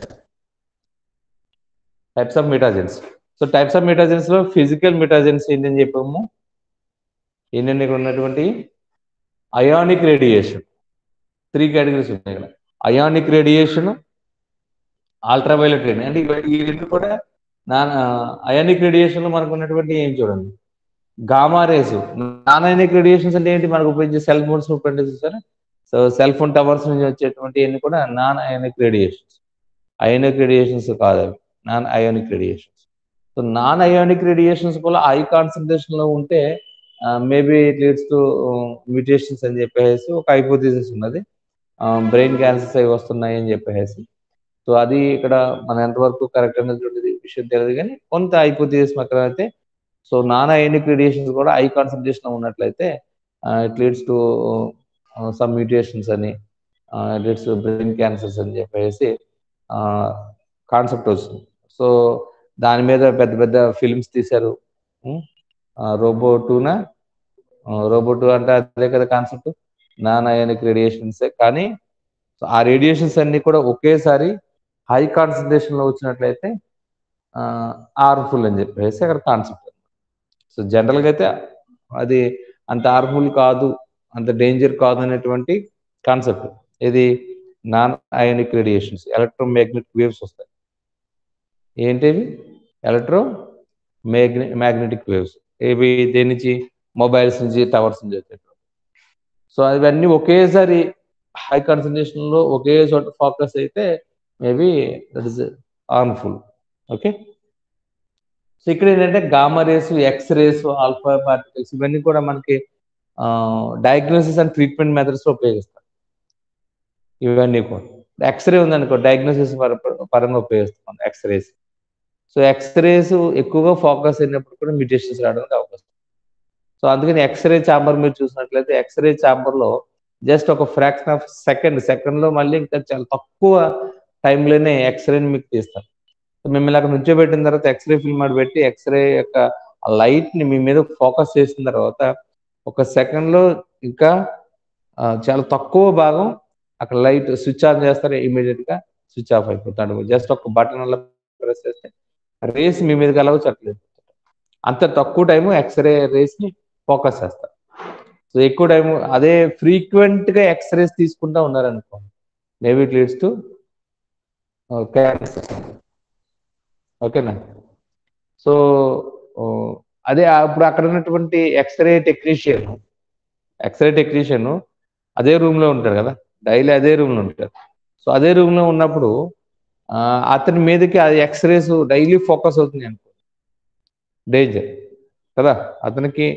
types of mutagens so types of mutagens లో ఫిజికల్ మ్యూటాజెన్స్ ఏంటని చెప్పాము ఏంటంటే ఇక్కడ ఉన్నటువంటి అయానిక్ రేడియేషన్ త్రీ కేటగిరీస్ ఉన్నాయి ఇక్కడ అయానిక్ రేడియేషన్ అల్ట్రావైలెట్ రేడియేషన్ అంటే ఇవి- ఈ రెండు కూడా నా అయానిక్ రేడియేషన్ లో మనకు ఉన్నటువంటి ఏం చూడండి gamma rays non ionic radiations అంటే ఏంటి మనకు ఉపయోగించే సెల్ ఫోన్స్ ఉపయోగించారు సో సెల్ ఫోన్ టవర్స్ నుంచి వచ్చేటువంటి అన్ని కూడా non ionic radiations ionic radiations కాదు అవి non ionic radiations so non ionic radiations కూడా హై కాన్సన్ట్రేషన్ లో ఉంటే maybe it leads to mutations అని చెప్పేసి ఒక హైపోథిసిస్ ఉన్నది బ్రెయిన్ క్యాన్సర్స్ అవి వస్తున్నాయి అని చెప్పేసి సో అది ఇక్కడ మన ఎంతవరకు కరెక్ట్ అనేటువంటి విషయం తెలియదు కానీ కొంత హైపోథిసిస్ మాత్రం అయితే సో నాన్ అయోనిక్ రేడియేషన్స్ కూడా హై కాన్సన్ట్రేషన్ ఉన్నట్లయితే it leads to some mutations అని ఇట్ లీడ్స్ బ్రెయిన్ క్యాన్సర్స్ అని చెప్పేసి కాన్సెప్ట్ వచ్చింది సో దాని మీద పెద్ద పెద్ద ఫిల్మ్స్ తీశారు రోబో టూనా రోబో టూ అంటే అదే కదా కాన్సెప్ట్ నాన్ అయానిక్ రేడియేషన్స్ కానీ ఆ రేడియేషన్స్ అన్ని కూడా ఒకేసారి హై కాన్సన్ట్రేషన్ లో వచ్చినట్లయితే హార్మ్ఫుల్ అని చెప్పేసి అక్కడ కాన్సెప్ట్ సో జనరల్ గా అయితే అది అంత హార్మ్ఫుల్ కాదు అంత డేంజర్ కాదు అనేటువంటి కాన్సెప్ట్ ఇది non ionic radiations electromagnetic waves వస్తాయి ఏంటివి ఎలక్ట్రో మ్యాగ్నె మ్యాగ్నెటిక్ వేవ్స్ ఏవి దేని నుంచి మొబైల్స్ నుంచి టవర్స్ నుంచి వచ్చేటువంటి సో అవన్నీ ఒకేసారి హై కాన్సన్ట్రేషన్ లో ఒకే చోట ఫోకస్ అయితే maybe that is harmful okay so ఇక్కడ ఏంటంటే gamma rays X rays alpha particles ఇవన్నీ కూడా మనకి డయాగ్నోసిస్ అండ్ ట్రీట్మెంట్ మెథడ్స్ లో ఉపయోగిస్తారు ఇవన్నీ కూడా ఎక్స్రే ఉందనుకో డయాగ్నోసిస్ పరంగా ఉపయోగిస్తాం ఎక్స్రేస్ సో ఎక్స్రేస్ ఎక్కువగా ఫోకస్ అయినప్పుడు కూడా మ్యూటేషన్స్ రావడానికి అవకాశం సో అందుకని ఎక్స్రే ఛాంబర్ మీరు చూసినట్లయితే ఎక్స్రే ఛాంబర్ లో జస్ట్ ఒక ఫ్రాక్షన్ ఆఫ్ సెకండ్ సెకండ్ లో మళ్ళీ ఇంకా చాలా తక్కువ టైంలోనే ఎక్స్రేని మీకు తీస్తారు సో మిమ్మల్ని అక్కడ నుంచోబెట్టిన తర్వాత ఎక్స్రే ఫిల్మ్ అక్కడ పెట్టి ఎక్స్రే యొక్క లైట్ ని మీ మీద ఫోకస్ చేసిన తర్వాత ఒక సెకండ్ లో ఇంకా ఆ, చాలా తక్కువ భాగం అక్కడ లైట్ స్విచ్ ఆన్ చేస్తారు ఇమీడియట్ గా స్విచ్ ఆఫ్ అయిపోతాడు జస్ట్ ఒక బటన్ అలా ప్రెస్ చేస్తే రేస్ మీ మీదకి అలాగో చట్టలేదు అంత తక్కువ టైము ఎక్స్రే రేస్ ని ఫోకస్ చేస్తారు సో ఎక్కువ టైం అదే ఫ్రీక్వెంట్ గా ఎక్స్రేస్ తీసుకుంటా ఉన్నారనుకోండి maybe it leads to cancer ఓకేనా సో అదే అప్పుడు అక్కడ ఉన్నటువంటి ఎక్స్రే టెక్నీషియన్ ఎక్స్రే టెక్నీషియన్ అదే రూమ్ లో ఉంటారు కదా డైలీ అదే రూమ్ లో ఉంటారు సో అదే రూమ్ లో ఉన్నప్పుడు ఆ, అతని మీదకి అది ఎక్స్రేస్ డైలీ ఫోకస్ అవుతుంది అనుకో డేంజర్ కదా అతనికి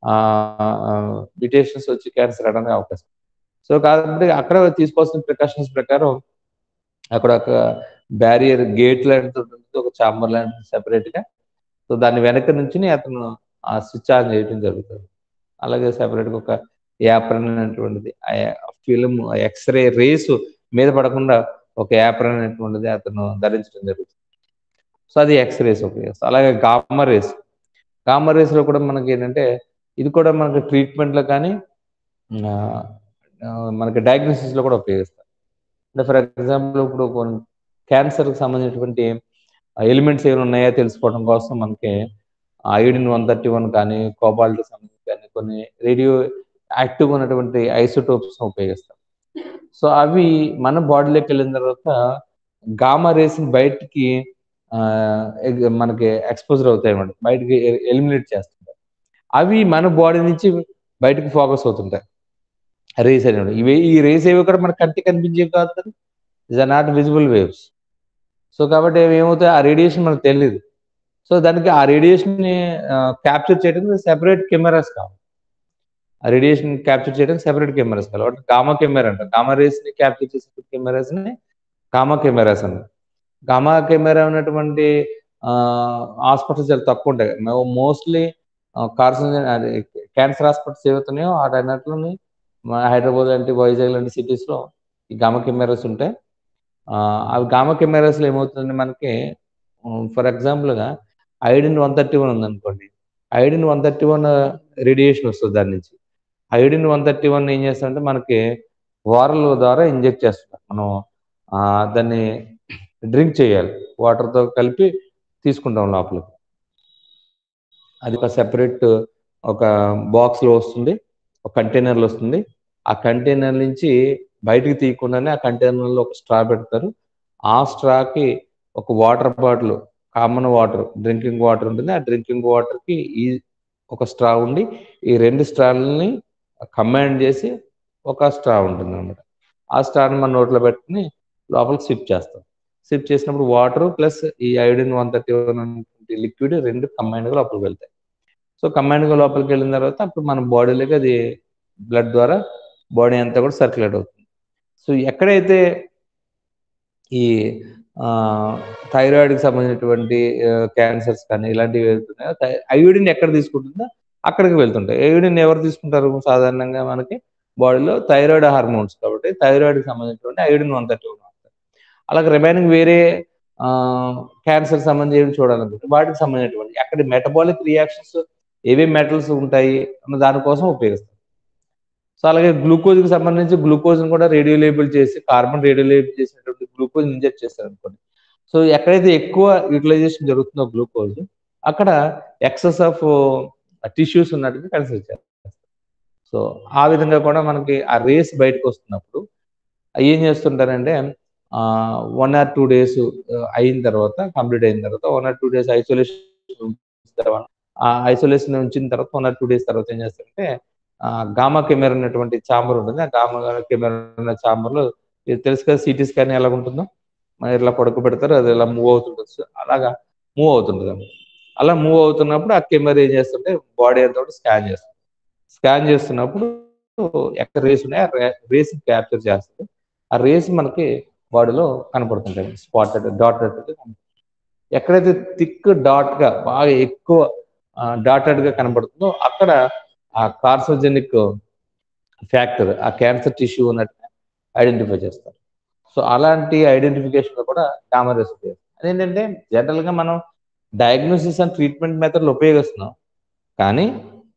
మ్యూటేషన్స్ వచ్చి క్యాన్సర్ అవడానికి అవకాశం సో కాబట్టి అక్కడ తీసుకోవాల్సిన ప్రికాషన్స్ ప్రకారం అక్కడ ఒక బ్యారియర్ గేట్ లాంటిది ఉంటుంది ఒక చాంబర్ లాంటిది సెపరేట్ గా సో దాని వెనక నుంచి అతను ఆ స్విచ్ ఆన్ చేయడం జరుగుతుంది అలాగే సెపరేట్ గా ఒక యాప్రన్ అనేటువంటిది ఆ ఫిలిం ఎక్స్రే రేసు మీద పడకుండా ఒక యాప్రన్ అనేటువంటిది అతను ధరించడం జరుగుతుంది సో అది ఎక్స్రేస్ ఉపయోగిస్తాం అలాగే గామా రేస్ గామా రేస్ లో కూడా మనకి ఏంటంటే ఇది కూడా మనకి ట్రీట్మెంట్ లో కానీ ఆ, ఆ, మనకి డయాగ్నోసిస్ లో కూడా ఉపయోగిస్తాం అంటే ఫర్ ఎగ్జాంపుల్ ఇప్పుడు కొన్ని క్యాన్సర్ కి సంబంధించినటువంటి ఎలిమెంట్స్ ఏమైనా ఉన్నాయో తెలుసుకోవడం కోసం మనకి ఐడిన్ వన్ థర్టీ వన్ కానీ కోబాల్ట్ సంబంధించి కానీ కొన్ని రేడియో యాక్టివ్ ఉన్నటువంటి ఐసోటోప్స్ ఉపయోగిస్తాం సో అవి మన బాడీలోకి వెళ్ళిన తర్వాత గామా రేస్ బయటికి ఆ, ఎగ్- మనకి ఎక్స్పోజర్ అవుతాయి అన్నమాట బయటికి ఎలిమినేట్ చేస్తుంటాయి అవి మన బాడీ నుంచి బయటికి ఫోకస్ అవుతుంటాయి రేస్ అనేవి ఇవి ఈ రేస్ ఏవి కూడా మన కంటికి కనిపించేవి కాదు కదా is are not visible waves so కాబట్టి అవి ఏమవుతాయి ఆ రేడియేషన్ మనకు తెలియదు సో దానికి ఆ రేడియేషన్ ని క్యాప్చర్ చేయడానికి సెపరేట్ కెమెరాస్ కావాలి ఆ రేడియేషన్ క్యాప్చర్ చేయడానికి సెపరేట్ కెమెరాస్ కావాలి వాటి గామా కెమెరా అంట గామా రేస్ ని క్యాప్చర్ చేసే కెమెరాస్ ని గామా కెమెరాస్ అంటారు గామా కెమెరా ఉన్నటువంటి హాస్పిటల్స్ చాలా తక్కువ ఉంటాయి మోస్ట్లీ కార్సినోజన్ అది క్యాన్సర్ హాస్పిటల్స్ ఏవైతున్నాయో ఆ అన్నింటిలోని మన హైదరాబాద్ లాంటి వైజాగ్ లాంటి సిటీస్ లో ఈ గామా కెమెరాస్ ఉంటాయి ఆ, అవి గామా కెమెరాస్ లో ఏమవుతుంది మనకి ఫర్ ఎగ్జాంపుల్ గా ఐడిన్ వన్ థర్టీ వన్ ఉందనుకోండి iodine one thirty one radiation వస్తుంది దాని నుంచి ఐడిన్ వన్ థర్టీ వన్ ఏం చేస్తామంటే మనకి వారల్ ద్వారా ఇంజెక్ట్ చేస్తున్నాం మనం ఆ, దాన్ని డ్రింక్ చేయాలి వాటర్ తో కలిపి తీసుకుంటాం లోపలికి అది ఒక సెపరేట్ ఒక బాక్స్ లో వస్తుంది ఒక కంటైనర్ లో వస్తుంది ఆ కంటైనర్ నుంచి బయటికి తీయకుండానే ఆ కంటైనర్ లో ఒక స్ట్రా పెడతారు ఆ స్ట్రాకి ఒక water bottle common water drinking water ఉంటుంది ఆ డ్రింకింగ్ వాటర్ కి ఈ ఒక స్ట్రా ఉండి ఈ రెండు స్ట్రాలని కంబైన్ చేసి ఒక స్ట్రా ఉంటుంది అనమాట ఆ స్ట్రాని మన నోట్లో పెట్టుకుని లోపలికి సిప్ చేస్తాం సిప్ చేసినప్పుడు వాటర్ ప్లస్ ఈ iodine one thirty one liquid రెండు కంబైన్డ్ గా లోపలికి వెళ్తాయి సో కంబైన్డ్ గా లోపలికి వెళ్ళిన తర్వాత అప్పుడు మన బాడీలోకి అది బ్లడ్ ద్వారా బాడీ అంతా కూడా సర్క్యులేట్ అవుతుంది సో ఎక్కడైతే ఈ థైరాయిడ్కి సంబంధించినటువంటి క్యాన్సర్స్ కానీ ఇలాంటివి వెళ్తున్నాయో అయోడిన్ ఎక్కడ తీసుకుంటుందో అక్కడికి వెళ్తుంటాయి అయోడిన్ ఎవరు తీసుకుంటారు సాధారణంగా మనకి బాడీలో థైరాయిడ్ హార్మోన్స్ కాబట్టి థైరాయిడ్కి సంబంధించినటువంటి అయోడిన్ వన్ థర్టీ వన్ అలాగే రిమైనింగ్ వేరే క్యాన్సర్ సంబంధించి ఏమి చూడాలనుకుంటే వాటికి సంబంధించినటువంటి అక్కడ మెటబాలిక్ రియాక్షన్స్ ఏవే మెటల్స్ ఉంటాయి అన్న దానికోసం ఉపయోగిస్తారు సో అలాగే గ్లూకోజ్కి సంబంధించి గ్లూకోజ్ని కూడా రేడియో లేబుల్ చేసి కార్బన్ రేడియో లేబుల్ చేసినటువంటి గ్లూకోజ్ ఇంజెక్ట్ చేస్తారు అనుకోండి సో ఎక్కడైతే ఎక్కువ యూటిలైజేషన్ జరుగుతుందో గ్లూకోజ్ అక్కడ ఎక్సెస్ ఆఫ్ టిష్యూస్ ఉన్నట్టుగా కన్సిడర్ చేస్తారు సో ఆ విధంగా కూడా మనకి ఆ రేస్ బయటకు వస్తున్నప్పుడు ఏం చేస్తుంటారంటే వన్ ఆర్ టూ డేస్ అయిన తర్వాత కంప్లీట్ అయిన తర్వాత one or two days isolation తర్వాత ఆ ఐసోలేషన్ ఉంచిన తర్వాత వన్ ఆర్ టూ డేస్ తర్వాత ఏం చేస్తారంటే గామా కెమెరా ఉన్నటువంటి చాంబర్ ఉంటుంది ఆ గామా కెమెరా ఉన్న చాంబర్ లో ఇది తెలుసు కదా సిటీ స్కాన్ ఎలా ఉంటుందో మన ఇట్లా పడుకోబెడతారు అది ఇలా మూవ్ అవుతుంటుంది అలాగా మూవ్ అవుతుంటుంది అలా మూవ్ అవుతున్నప్పుడు ఆ కెమెరా ఏం చేస్తుంటే బాడీ అంతా కూడా స్కాన్ చేస్తుంది స్కాన్ చేస్తున్నప్పుడు ఎక్కడ రేస్ ఉన్నాయో ఆ రేస్ క్యాప్చర్ చేస్తుంది ఆ రేస్ మనకి బాడీలో కనపడుతుంటాయి స్పాటెడ్ డాటెడ్ ఎక్కడైతే థిక్ డాట్ గా బాగా ఎక్కువ డాటెడ్ గా కనబడుతుందో అక్కడ ఆ కార్సోజెనిక్ ఫ్యాక్టర్ ఆ క్యాన్సర్ టిష్యూ ఉన్నట్టుగా ఐడెంటిఫై చేస్తారు సో అలాంటి ఐడెంటిఫికేషన్ కూడా గామా రేస్ ఉపయోగిస్తాం అదేంటంటే జనరల్ గా మనం డయాగ్నోసిస్ అండ్ ట్రీట్మెంట్ మెథడ్లు ఉపయోగిస్తున్నాం కానీ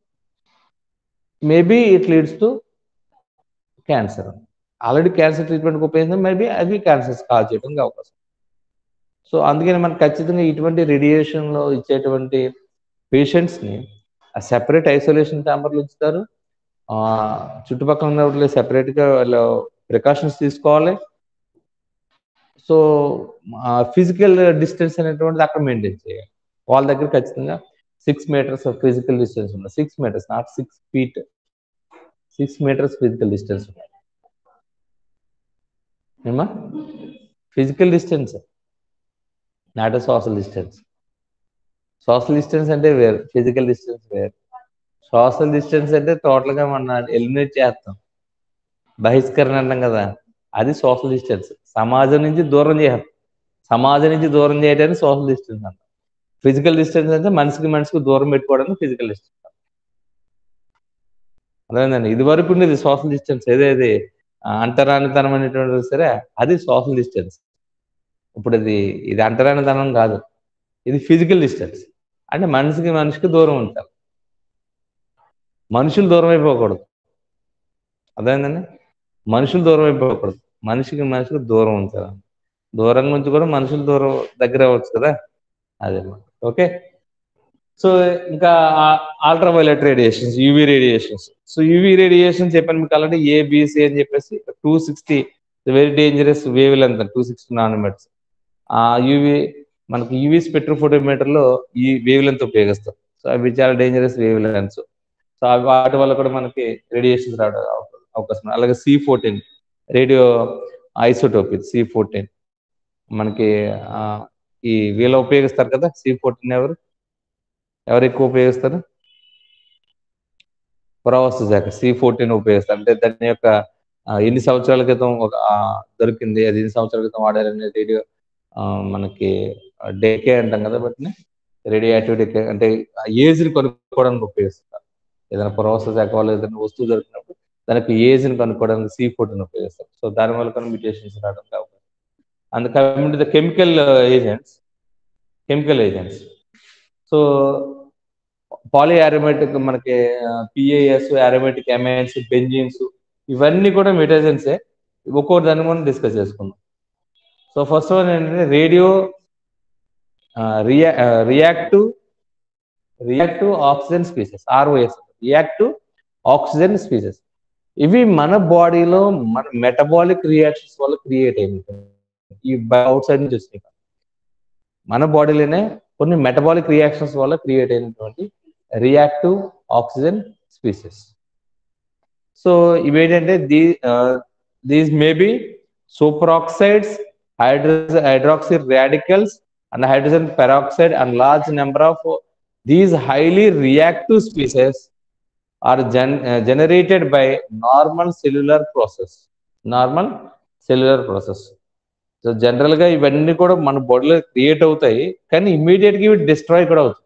maybe it leads to cancer already cancer ట్రీట్మెంట్కి ఉపయోగిస్తాం మేబీ అవి క్యాన్సర్స్ కాల్ చేయడానికి అవకాశం సో అందుకని మనకు ఖచ్చితంగా ఇటువంటి రేడియేషన్లో ఇచ్చేటువంటి పేషెంట్స్ని సెపరేట్ ఐసోలేషన్ ఛాంబర్లు ఉంచుతారు ఆ, చుట్టుపక్కల ఉన్న వాళ్ళు సెపరేట్గా వాళ్ళు ప్రికాషన్స్ తీసుకోవాలి సో ఫిజికల్ డిస్టెన్స్ అనేటువంటిది అక్కడ మెయింటైన్ చేయాలి వాళ్ళ దగ్గర ఖచ్చితంగా సిక్స్ మీటర్స్ ఫిజికల్ డిస్టెన్స్ ఉంది six metres not six feet six metres physical distance ఉన్నాయి ఏమా physical distance not social distance social distance అంటే వేరు ఫిజికల్ డిస్టెన్స్ వేరు సోషల్ డిస్టెన్స్ అంటే టోటల్ గా మన ఎలిమినేట్ చేస్తాం బహిష్కరణ అంటాం కదా అది సోషల్ డిస్టెన్స్ సమాజం నుంచి దూరం చేయాలి సమాజం నుంచి దూరం చేయడానికి సోషల్ డిస్టెన్స్ అంటాం ఫిజికల్ డిస్టెన్స్ అంటే మనిషికి మనిషికి దూరం పెట్టుకోవడానికి ఫిజికల్ డిస్టెన్స్ అదేనండి ఇది వరకు ఉండేది సోషల్ డిస్టెన్స్ ఏదేది ఆ, అంటరానితనం అనేటువంటిది సరే అది సోషల్ డిస్టెన్స్ ఇప్పుడు ఇది ఇది అంటరానితనం కాదు ఇది ఫిజికల్ డిస్టెన్స్ అంటే మనిషికి మనిషికి దూరం ఉంటారు మనుషులు దూరం అయిపోకూడదు అదేందండి మనుషులు దూరం అయిపోకూడదు మనిషికి మనిషికి దూరం ఉంటారు దూరం నుంచి కూడా మనుషులు దూరం దగ్గర అవ్వచ్చు కదా అదే ఓకే సో ఇంకా ultra violet radiations UV radiations so UV radiation చెప్పాను మీకు ఆల్రెడీ ఏబిసి అని చెప్పేసి two sixty very dangerous wave length two sixty nanometres ఆ యూవి మనకి యూవీ స్పెక్ట్రోఫోటోమీటర్ లో ఈ వేవ్ లెంత్ ఉపయోగిస్తాం సో అవి చాలా డేంజరస్ వేవ్ లెంత్స్ సో అవి వాటి వల్ల కూడా మనకి రేడియేషన్స్ రావడం అవ- అవకాశం ఉంది. అలాగే C fourteen radio isotopic C fourteen మనకి ఆ, ఈ వీళ్ళ ఉపయోగిస్తారు కదా సి ఫోర్టీన్ ఎవరు ఎవరు ఎక్కువ ఉపయోగిస్తారు పురావస్తు శాఖ సి ఫోర్టీన్ ఉపయోగిస్తారు అంటే దాని యొక్క ఆ, ఎన్ని సంవత్సరాల క్రితం ఒక ఆ, దొరికింది అది ఎన్ని సంవత్సరాల క్రితం వాడారనే రేడియో ఆ, మనకి డేకే అంటాం కదా బట్ని రేడియో యాక్టివిటీ అంటే ఏజ్ ని కనుక్కోవడానికి ఉపయోగిస్తారు ఏదైనా పురావస్తు శాఖ వాళ్ళు ఏదైనా వస్తువు దొరికినప్పుడు దానికి ఏజ్ ని కనుక్కోవడానికి సి ఫోర్టీన్ ఉపయోగిస్తారు సో దాని వల్ల కొన్ని మ్యూటేషన్స్ రావడానికి అవకాశం and coming to the chemical agents chemical agents so poly aromatic మనకి పిఏఎస్ అరోమేటిక్ అమైన్స్ బెంజిన్స్ ఇవన్నీ కూడా మెటేజన్సే ఒక్కొక్క దాన్ని మనం డిస్కస్ చేసుకుందాం సో ఫస్ట్ వన్ ఏంటంటే రేడియో రియా reactive reactive oxygen species ROS reactive oxygen species ఇవి మన బాడీలో మన మెటబాలిక్ రియాక్షన్స్ వల్ల క్రియేట్ అయింది ఈ అవుట్ సైడ్ నుంచి వచ్చినాయి కాదు. మన బాడీలోనే కొన్ని మెటబాలిక్ రియాక్షన్స్ వల్ల క్రియేట్ అయినటువంటి రియాక్టివ్ ఆక్సిజన్ స్పీసెస్ సో ఇవేంటంటే దీ these maybe super oxides hydrogen hydroxy radicals and hydrogen peroxide and large number of these highly reactive species are జన్ generated by normal cellular process normal cellular process so general గా ఇవన్నీ కూడా మన బాడీలో create అవుతాయి కానీ ఇమీడియట్ గా ఇవి డిస్ట్రాయ్ కూడా అవుతాయి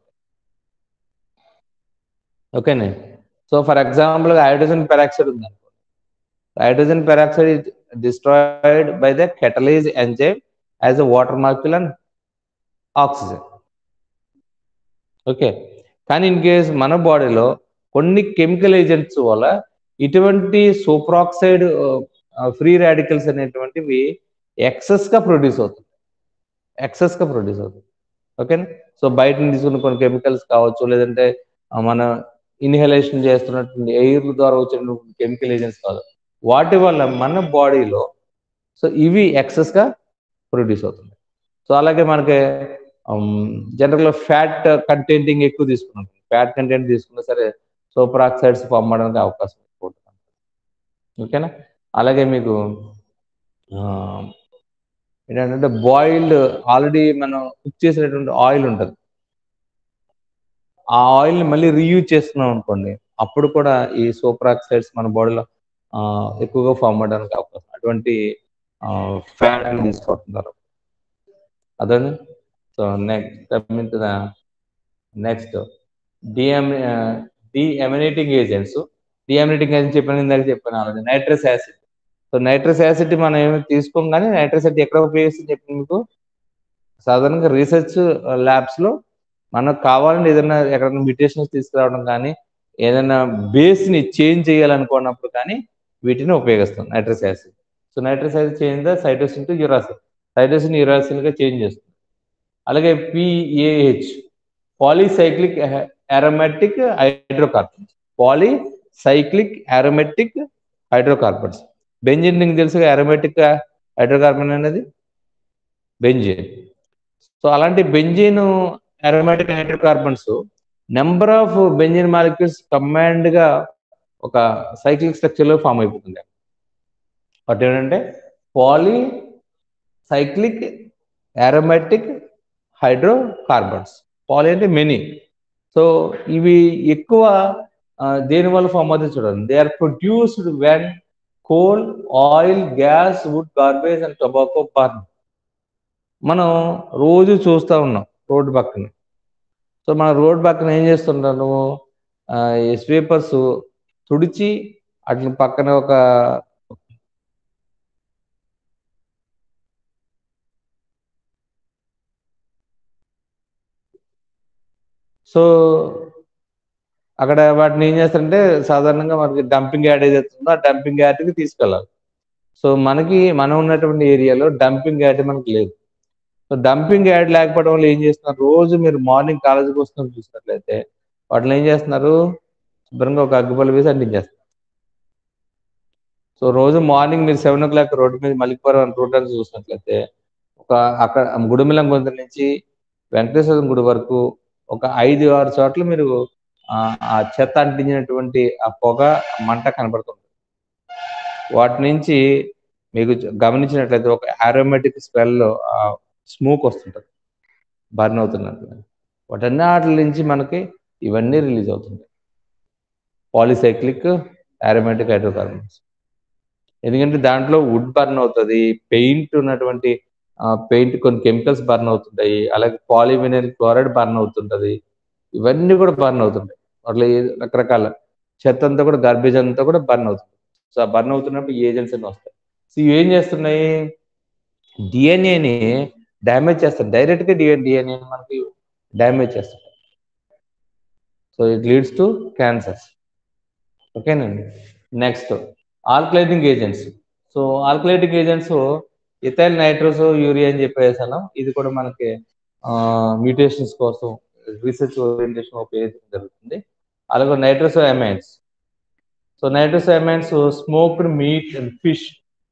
ఓకేనే so for example hydrogen peroxide ఉంది hydrogen peroxide is destroyed by the catalase enzyme as a water molecule and oxygen okay కానీ ఇన్ కేస్ మన బాడీలో కొన్ని కెమికల్ ఏజెంట్స్ వల్ల ఇటువంటి సూపర్ ఆక్సైడ్ ఫ్రీ రాడికల్స్ అనేటువంటివి ఎక్సెస్ గా ప్రొడ్యూస్ అవుతుంది ఎక్సెస్ గా ప్రొడ్యూస్ అవుతుంది ఓకేనా సో బయట నుంచి తీసుకున్న కొన్ని కెమికల్స్ కావచ్చు లేదంటే ఆ, మన ఇన్హలేషన్ చేస్తున్నటువంటి ఎయిర్ ద్వారా వచ్చినటువంటి కెమికల్ ఏజెంట్స్ కాదు వాటి వల్ల మన బాడీలో సో ఇవి ఎక్సెస్ గా ప్రొడ్యూస్ అవుతుంది సో అలాగే మనకి జనరల్ గా ఫ్యాట్ కంటెంటింగ్ ఎక్కువ తీసుకున్నాం ఫ్యాట్ కంటెంట్ తీసుకున్నా సరే సూపర్ ఆక్సైడ్స్ ఫామ్ అవడానికి అవకాశం ఎక్కువ ఉంటుంది ఓకేనా అలాగే మీకు ఆ, ఏంటంటే బాయిల్డ్ ఆల్రెడీ మనం కుక్ చేసినటువంటి ఆయిల్ ఉంటుంది ఆ ఆయిల్ ని మళ్ళీ రీయూజ్ చేస్తున్నాం అనుకోండి అప్పుడు కూడా ఈ సూపర్ ఆక్సైడ్స్ మన బాడీలో ఎక్కువగా ఫామ్ అవడానికి అవకాశం అటువంటి ఫ్యాట్ తీసుకుంటున్నారు అదే so next coming to the next deam deaminating agents deaminating agents చెప్పాను ఇందాక చెప్పాను already nitrous acid so nitrous acid మనం ఏమి తీసుకోం కానీ నైట్రస్ యాసిడ్ ఎక్కడ ఉపయోగిస్తుంది చెప్పి మీకు సాధారణంగా రీసెర్చ్ ల్యాబ్స్ లో మనకు కావాలని ఏదైనా ఎక్కడైనా మ్యూటేషన్స్ తీసుకురావడం కానీ ఏదైనా బేస్ ని చేంజ్ చేయాలనుకున్నప్పుడు కానీ వీటిని ఉపయోగిస్తాం nitrous acid so nitrous acid change the cytosine to uracil cytosine uracil గా చేంజ్ చేస్తుంది అలాగే PAH polycyclic aromatic hydrocarbons polycyclic aromatic hydrocarbons benzene నీకు తెలుసుగా అరోమాటిక్ హైడ్రోకార్బన్ అనేది బెంజిన్ సో అలాంటి benzene aromatic hydrocarbons number of benzene molecules combined గా ఒక cyclic structure లో ఫామ్ అయిపోతుంది వాటి ఏంటంటే poly cyclic aromatic hydrocarbons poly అంటే మెనీ సో ఇవి ఎక్కువ దేని వల్ల ఫామ్ అవుతుంది చూడండి they are produced when coal oil gas wood garbage and tobacco burn మనం రోజు చూస్తూ ఉన్నాం రోడ్డు పక్కన సో మన రోడ్ పక్కన ఏం చేస్తుంటాను స్వీపర్స్ తుడిచి అట్ల పక్కన ఒక సో అక్కడ వాటిని ఏం చేస్తారంటే సాధారణంగా మనకి డంపింగ్ యార్డ్ ఏదైతే ఉందో ఆ డంపింగ్ యార్డ్కి తీసుకెళ్ళాలి సో మనకి మనం ఉన్నటువంటి ఏరియాలో డంపింగ్ యార్డ్ మనకి లేదు సో డంపింగ్ యార్డ్ లేకపోవడం వల్ల ఏం చేస్తున్నారు రోజు మీరు మార్నింగ్ కాలేజీకి వస్తున్న చూసినట్లయితే వాటిని ఏం చేస్తున్నారు శుభ్రంగా ఒక అగ్గిపల్లి వేసి అంటించేస్తారు సో రోజు మార్నింగ్ మీరు సెవెన్ ఓ క్లాక్ రోడ్డు మీద మలికిపురం రోడ్ అని చూసినట్లయితే ఒక అక్కడ గుడిమిలం గొంతు నుంచి వెంకటేశ్వర గుడి వరకు ఒక ఐదు ఆరు చోట్ల మీరు ఆ చెత్త అంటించినటువంటి ఆ పొగ మంట కనబడుతుంది వాటి నుంచి మీకు గమనించినట్లయితే ఒక ఆరోమేటిక్ స్మెల్ స్మోక్ వస్తుంటుంది బర్న్ అవుతున్నట్టు వాటన్నిటి నుంచి మనకి ఇవన్నీ రిలీజ్ అవుతుంటాయి పాలిసైక్లిక్ ఆరోమేటిక్ హైడ్రోకార్బన్స్ ఎందుకంటే దాంట్లో వుడ్ బర్న్ అవుతుంది పెయింట్ ఉన్నటువంటి పెయింట్ కొన్ని కెమికల్స్ బర్న్ అవుతుంటాయి అలాగే పాలివినైల్ క్లోరైడ్ బర్న్ అవుతుంటది ఇవన్నీ కూడా బర్న్ అవుతుంటాయి అట్లా రకరకాల చెత్త అంతా కూడా గార్బేజ్ అంతా కూడా బర్న్ అవుతుంది సో ఆ బర్న్ అవుతున్నప్పుడు ఏజెంట్స్ అన్ని వస్తాయి సో ఇవి ఏం చేస్తున్నాయి డిఎన్ఏని డ్యామేజ్ చేస్తాయి డైరెక్ట్ గా డిఎన్ఏ మనకి డ్యామేజ్ చేస్తాయి so it leads to cancers ఓకేనండి next alkylating agents so alkylating agents ethyl nitroso urea అని చెప్పేసాను ఇది కూడా మనకి మ్యూటేషన్స్ కోసం రీసెర్చ్ ఓరియంటేషన్ ఉపయోగించడం జరుగుతుంది అలాగే nitrosamines so nitrosamines smoked meat and fish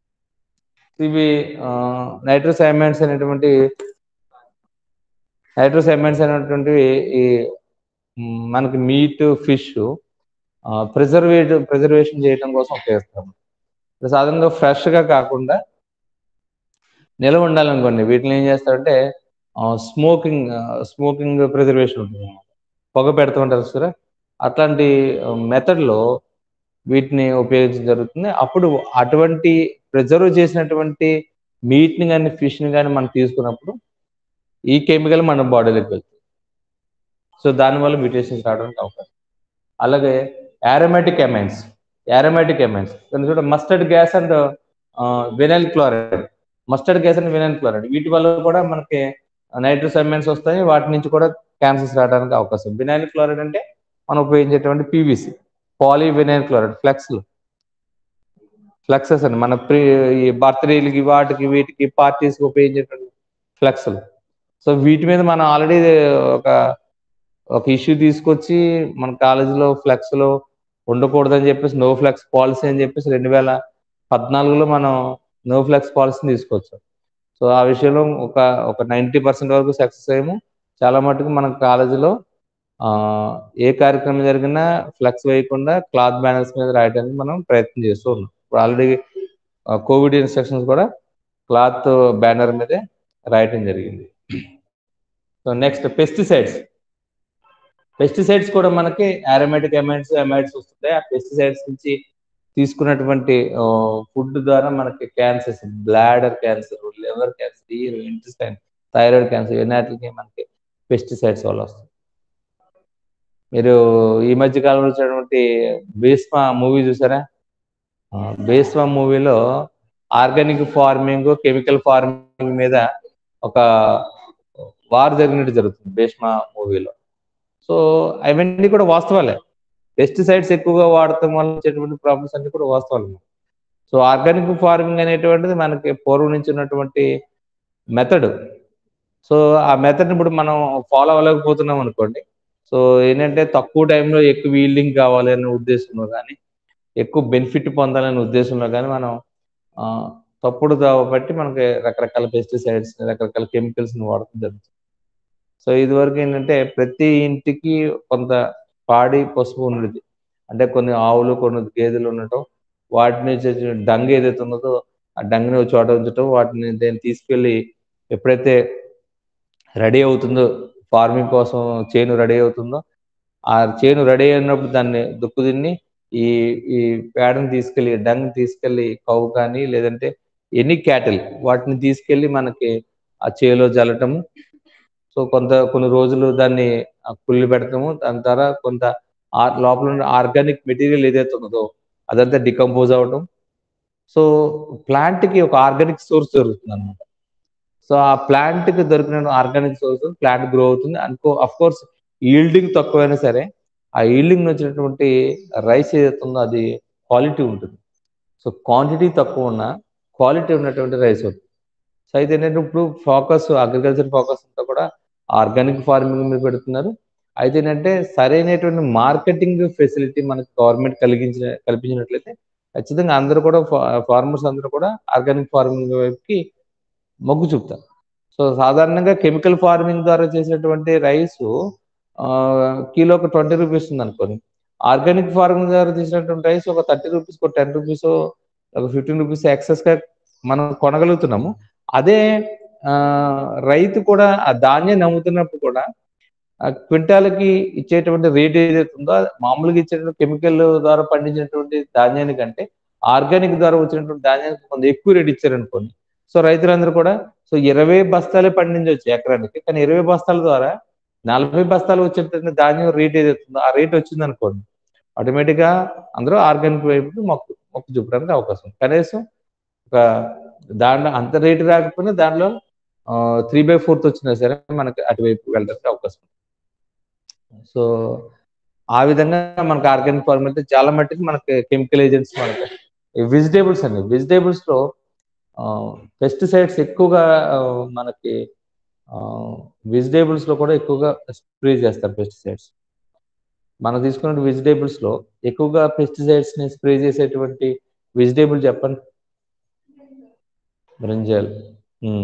ఇవి నైట్రోస్ అమైన్స్ అనేటువంటి నైట్రోస్ అమైన్స్ అనేటువంటివి ఈ మనకి మీట్ ఫిష్ ప్రిజర్వేట్ ప్రిజర్వేషన్ చేయడం కోసం ఉపయోగిస్తాం సాధారణంగా ఫ్రెష్గా కాకుండా నిలవ ఉండాలనుకోండి వీటిని ఏం చేస్తారంటే స్మోకింగ్ స్మోకింగ్ ప్రిజర్వేషన్ ఉంటుంది పొగ పెడుతూ ఉంటారు సరే అట్లాంటి మెథడ్లో వీటిని ఉపయోగించడం జరుగుతుంది అప్పుడు అటువంటి ప్రిజర్వ్ చేసినటువంటి మీట్ని కానీ ఫిష్ని కానీ మనం తీసుకున్నప్పుడు ఈ కెమికల్ మన బాడీలోకి వెళ్తుంది సో దానివల్ల మ్యూటేషన్స్ రావడానికి అవకాశం అలాగే యారోమాటిక్ ఎమైన్స్ యారోమాటిక్ ఎమైన్స్ చూడ mustard gas and vinyl chloride mustard gas and vinyl chloride వీటి వల్ల కూడా మనకి నైట్రస్ ఎమైన్స్ వస్తాయి వాటి నుంచి కూడా క్యాన్సర్స్ రావడానికి అవకాశం వినైల్ క్లోరైడ్ అంటే మనం ఉపయోగించేటువంటి PVC poly vinyl chloride flex flexes అండి మన ప్రీ ఈ బర్త్డేలకి వాటికి వీటికి పార్టీస్కి ఉపయోగించేటువంటి ఫ్లెక్స్లు సో వీటి మీద మనం ఆల్రెడీ ఒక ఒక ఇష్యూ తీసుకొచ్చి మన కాలేజీలో ఫ్లెక్స్ లో ఉండకూడదని చెప్పేసి నో ఫ్లెక్స్ పాలసీ అని చెప్పేసి రెండు వేల పద్నాలుగులో మనం నో ఫ్లెక్స్ పాలసీని తీసుకొచ్చాం సో ఆ విషయంలో ఒక ఒక నైంటీ పర్సెంట్ వరకు సక్సెస్ అయ్యాము చాలా మటుకు మన కాలేజీలో ఏ కార్యక్రమం జరిగినా ఫ్లెక్స్ వేయకుండా క్లాత్ బ్యానర్స్ మీద రాయడానికి మనం ప్రయత్నం చేస్తూ ఉన్నాం ఇప్పుడు ఆల్రెడీ కోవిడ్ ఇన్స్ట్రక్షన్స్ కూడా క్లాత్ బ్యానర్ మీదే రాయటం జరిగింది సో నెక్స్ట్ పెస్టిసైడ్స్ పెస్టిసైడ్స్ కూడా మనకి ఆరోమేటిక్ ఎమైడ్స్ ఎమైడ్స్ వస్తుంటాయి ఆ పెస్టిసైడ్స్ నుంచి తీసుకున్నటువంటి ఫుడ్ ద్వారా మనకి cancers bladder cancer liver cancer ఈ ఇంటెస్టైన్ థైరాయిడ్ క్యాన్సర్ ఇవన్నిటికి మనకి పెస్టిసైడ్స్ వల్ల వస్తుంది మీరు ఈ మధ్య కాలంలో వచ్చినటువంటి భీష్మ మూవీ చూసారా బేస్వా మూవీలో ఆర్గానిక్ ఫార్మింగ్ కెమికల్ ఫార్మింగ్ మీద ఒక వార్ జరిగినట్టు జరుగుతుంది భీష్మ మూవీలో సో అవన్నీ కూడా వాస్తవాలే పెస్టిసైడ్స్ ఎక్కువగా వాడటం వల్ల వచ్చేటువంటి ప్రాబ్లమ్స్ అన్ని కూడా వాస్తవాలు సో ఆర్గానిక్ ఫార్మింగ్ అనేటువంటిది మనకి పూర్వం నుంచి ఉన్నటువంటి మెథడ్ సో ఆ మెథడ్ ఇప్పుడు మనం ఫాలో అవ్వలేకపోతున్నాం అనుకోండి సో ఏంటంటే తక్కువ టైంలో ఎక్కువ ఈల్డింగ్ కావాలి అనే ఉద్దేశంలో కానీ ఎక్కువ బెనిఫిట్ పొందాలనే ఉద్దేశంలో కానీ మనం ఆ, తప్పుడు దావ బట్టి మనకి రకరకాల పెస్టిసైడ్స్ రకరకాల కెమికల్స్ వాడటం జరుగుతుంది సో ఇదివరకు ఏంటంటే ప్రతి ఇంటికి కొంత పాడి పసుపు ఉండేది అంటే కొన్ని ఆవులు కొన్ని గేదెలు ఉండటం వాటి నుంచి వచ్చే డంగ్ ఏదైతే ఉన్నదో ఆ డంగ్ని ఒక చోట ఉంచటం వాటిని దాన్ని తీసుకెళ్ళి ఎప్పుడైతే రెడీ అవుతుందో ఫార్మింగ్ కోసం చేను రెడీ అవుతుందో ఆ చేను రెడీ అయినప్పుడు దాన్ని దుక్కు తిన్ని ఈ ఈ పేడని తీసుకెళ్ళి డంగ్ తీసుకెళ్ళి కవ్వు కానీ లేదంటే ఎనీ క్యాటిల్ వాటిని తీసుకెళ్ళి మనకి ఆ చేలో జల్లటము సో కొంత కొన్ని రోజులు దాన్ని ఆ కుళ్ళి పెడతాము దాని ద్వారా కొంత ఆ- లోపల ఉన్న ఆర్గానిక్ మెటీరియల్ ఏదైతే ఉన్నదో అదంతా డికంపోజ్ అవటం సో ప్లాంట్ కి ఒక ఆర్గానిక్ సోర్స్ దొరుకుతుంది అనమాట సో ఆ ప్లాంట్ కి దొరికిన ఆర్గానిక్ సోర్స్ ప్లాంట్ గ్రో అవుతుంది అనుకో అఫ్ కోర్స్ ఈల్డింగ్ తక్కువైనా సరే ఆ ఈల్డింగ్ వచ్చినటువంటి రైస్ ఏదైతే ఉందో అది క్వాలిటీ ఉంటుంది సో క్వాంటిటీ తక్కువ ఉన్న క్వాలిటీ ఉన్నటువంటి రైస్ అవుతుంది సో అయితే ఏంటంటే ఇప్పుడు ఫోకస్ అగ్రికల్చర్ ఫోకస్ అంతా కూడా ఆర్గానిక్ ఫార్మింగ్ మీద పెడుతున్నారు అయితే ఏంటంటే సరైనటువంటి మార్కెటింగ్ ఫెసిలిటీ మనకి గవర్నమెంట్ కలిగించిన కల్పించినట్లయితే ఖచ్చితంగా అందరూ కూడా ఫార్మర్స్ అందరూ కూడా ఆర్గానిక్ ఫార్మింగ్ వైపుకి మొగ్గు చూపుతారు సో సాధారణంగా కెమికల్ ఫార్మింగ్ ద్వారా చేసేటువంటి రైస్ కిలో ఒక ట్వంటీ రూపీస్ ఉంది అనుకోని ఆర్గానిక్ ఫార్మింగ్ ద్వారా చేసినటువంటి రైస్ ఒక థర్టీ రూపీస్ ఒక టెన్ రూపీస్ ఒక ఫిఫ్టీన్ రూపీస్ ఎక్సెస్ గా మనం కొనగలుగుతున్నాము అదే ఆ, రైతు కూడా ఆ ధాన్యాన్ని అమ్ముతున్నప్పుడు కూడా ఆ క్వింటాలకి ఇచ్చేటువంటి రేట్ ఏదైతే ఉందో అది మామూలుగా ఇచ్చేటువంటి కెమికల్ ద్వారా పండించినటువంటి ధాన్యానికి కంటే ఆర్గానిక్ ద్వారా వచ్చినటువంటి ధాన్యానికి కొంత ఎక్కువ రేట్ ఇచ్చారనుకోండి సో రైతులందరూ కూడా సో ఇరవై బస్తాలే పండించవచ్చు ఎకరానికి కానీ ఇరవై బస్తాల ద్వారా నలభై బస్తాలు వచ్చేటువంటి ధాన్యం రేట్ ఏదైతే ఉందో ఆ రేట్ వచ్చింది అనుకోండి ఆటోమేటిక్ గా అందరూ ఆర్గానిక్ వైపు మొక్కు మొక్కు చూపడానికి అవకాశం ఉంది. కనీసం ఒక దాంట్లో అంత రేటు రాకపోయినా దాంట్లో త్రీ బై ఫోర్త్ వచ్చినా సరే మనకి అటువైపు వెళ్ళడానికి అవకాశం ఉంది సో ఆ విధంగా మనకి ఆర్గానిక్ ఫార్మ్ అయితే చాలా మట్టుకు మనకి కెమికల్ ఏజెంట్స్ మనకి వెజిటేబుల్స్ అండి వెజిటేబుల్స్ లో పెస్టిసైడ్స్ ఎక్కువగా ఆ, మనకి వెజిటేబుల్స్ లో కూడా ఎక్కువగా స్ప్రే చేస్తారు పెస్టిసైడ్స్ మనం తీసుకున్న వెజిటేబుల్స్ లో ఎక్కువగా పెస్టిసైడ్స్ ని స్ప్రే చేసేటువంటి వెజిటేబుల్ చెప్పండి బ్రింజల్ ఉమ్.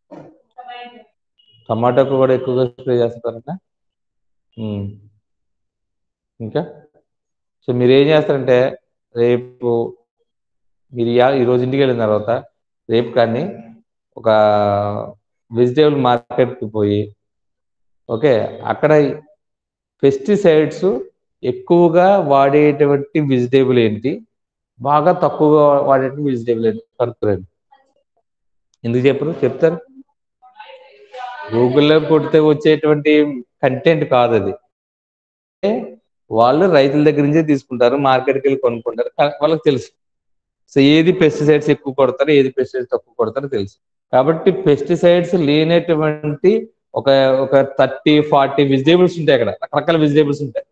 టమాటాకు కూడా ఎక్కువగా స్ప్రే చేస్తారంట ఉమ్. ఇంకా సో మీరు ఏం చేస్తారంటే రేపు మీరు ఇయా- ఈ రోజు ఇంటికి వెళ్ళిన తర్వాత రేపు కానీ ఒక వెజిటేబుల్ మార్కెట్కి పోయి ఓకే అక్కడ పెస్టిసైడ్స్ ఎక్కువగా వాడేటువంటి వెజిటేబుల్ ఏంటి బాగా తక్కువగా వాడేటువంటి వెజిటేబుల్ ఏంటి కనుక్కురండి ఎందుకు చెప్పరు చెప్తారు గూగుల్లో కొడితే వచ్చేటువంటి కంటెంట్ కాదు అది వాళ్ళు రైతుల దగ్గర నుంచే తీసుకుంటారు మార్కెట్కి వెళ్ళి కొనుక్కుంటారు కా- వాళ్ళకి తెలుసు సో ఏది పెస్టిసైడ్స్ ఎక్కువ కొడతారు ఏది పెస్టిసైడ్స్ తక్కువ కొడతారో తెలుసు కాబట్టి పెస్టిసైడ్స్ లేనటువంటి ఒక ఒక థర్టీ ఫార్టీ వెజిటేబుల్స్ ఉంటాయి అక్కడ రకరకాల వెజిటేబుల్స్ ఉంటాయి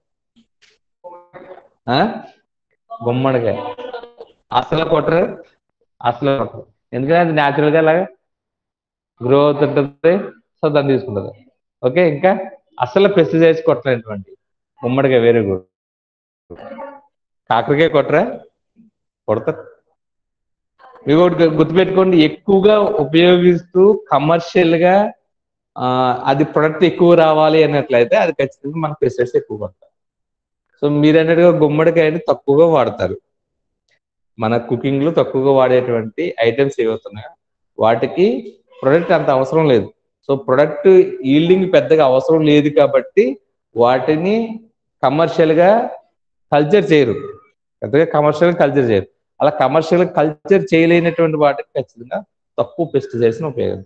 ఆ? గుమ్మడికాయ అసలు కొట్టరు అసలు కొట్టరు ఎందుకంటే అది న్యాచురల్ గా అలాగా గ్రో అవుతుంటుంది సో దాన్ని తీసుకుంటుంది ఓకే ఇంకా అసలు పెస్టిసైడ్స్ కొట్టలేటువంటి గుమ్మడికాయ వెరీ గుడ్ కాకరకాయ కొట్టరా కొడతారు మీరు ఒకటి గుర్తుపెట్టుకోండి ఎక్కువగా ఉపయోగిస్తూ కమర్షియల్ గా ఆ, అది ప్రొడక్ట్ ఎక్కువ రావాలి అన్నట్లయితే అది ఖచ్చితంగా మన పెస్టిసైడ్స్ ఎక్కువ కొడతారు సో మీరు అన్నట్టుగా గుమ్మడికాయని తక్కువగా వాడతారు మన కుకింగ్ లో తక్కువగా వాడేటువంటి ఐటమ్స్ ఏవవుతున్నాయో వాటికి ప్రొడక్ట్ అంత అవసరం లేదు సో ప్రొడక్ట్ ఈల్డింగ్ పెద్దగా అవసరం లేదు కాబట్టి వాటిని కమర్షియల్ గా కల్చర్ చేయరు పెద్దగా కమర్షియల్ కల్చర్ చేయరు అలా కమర్షియల్ కల్చర్ చేయలేనటువంటి వాటికి ఖచ్చితంగా తక్కువ పెస్టిసైడ్స్ ఉపయోగించారు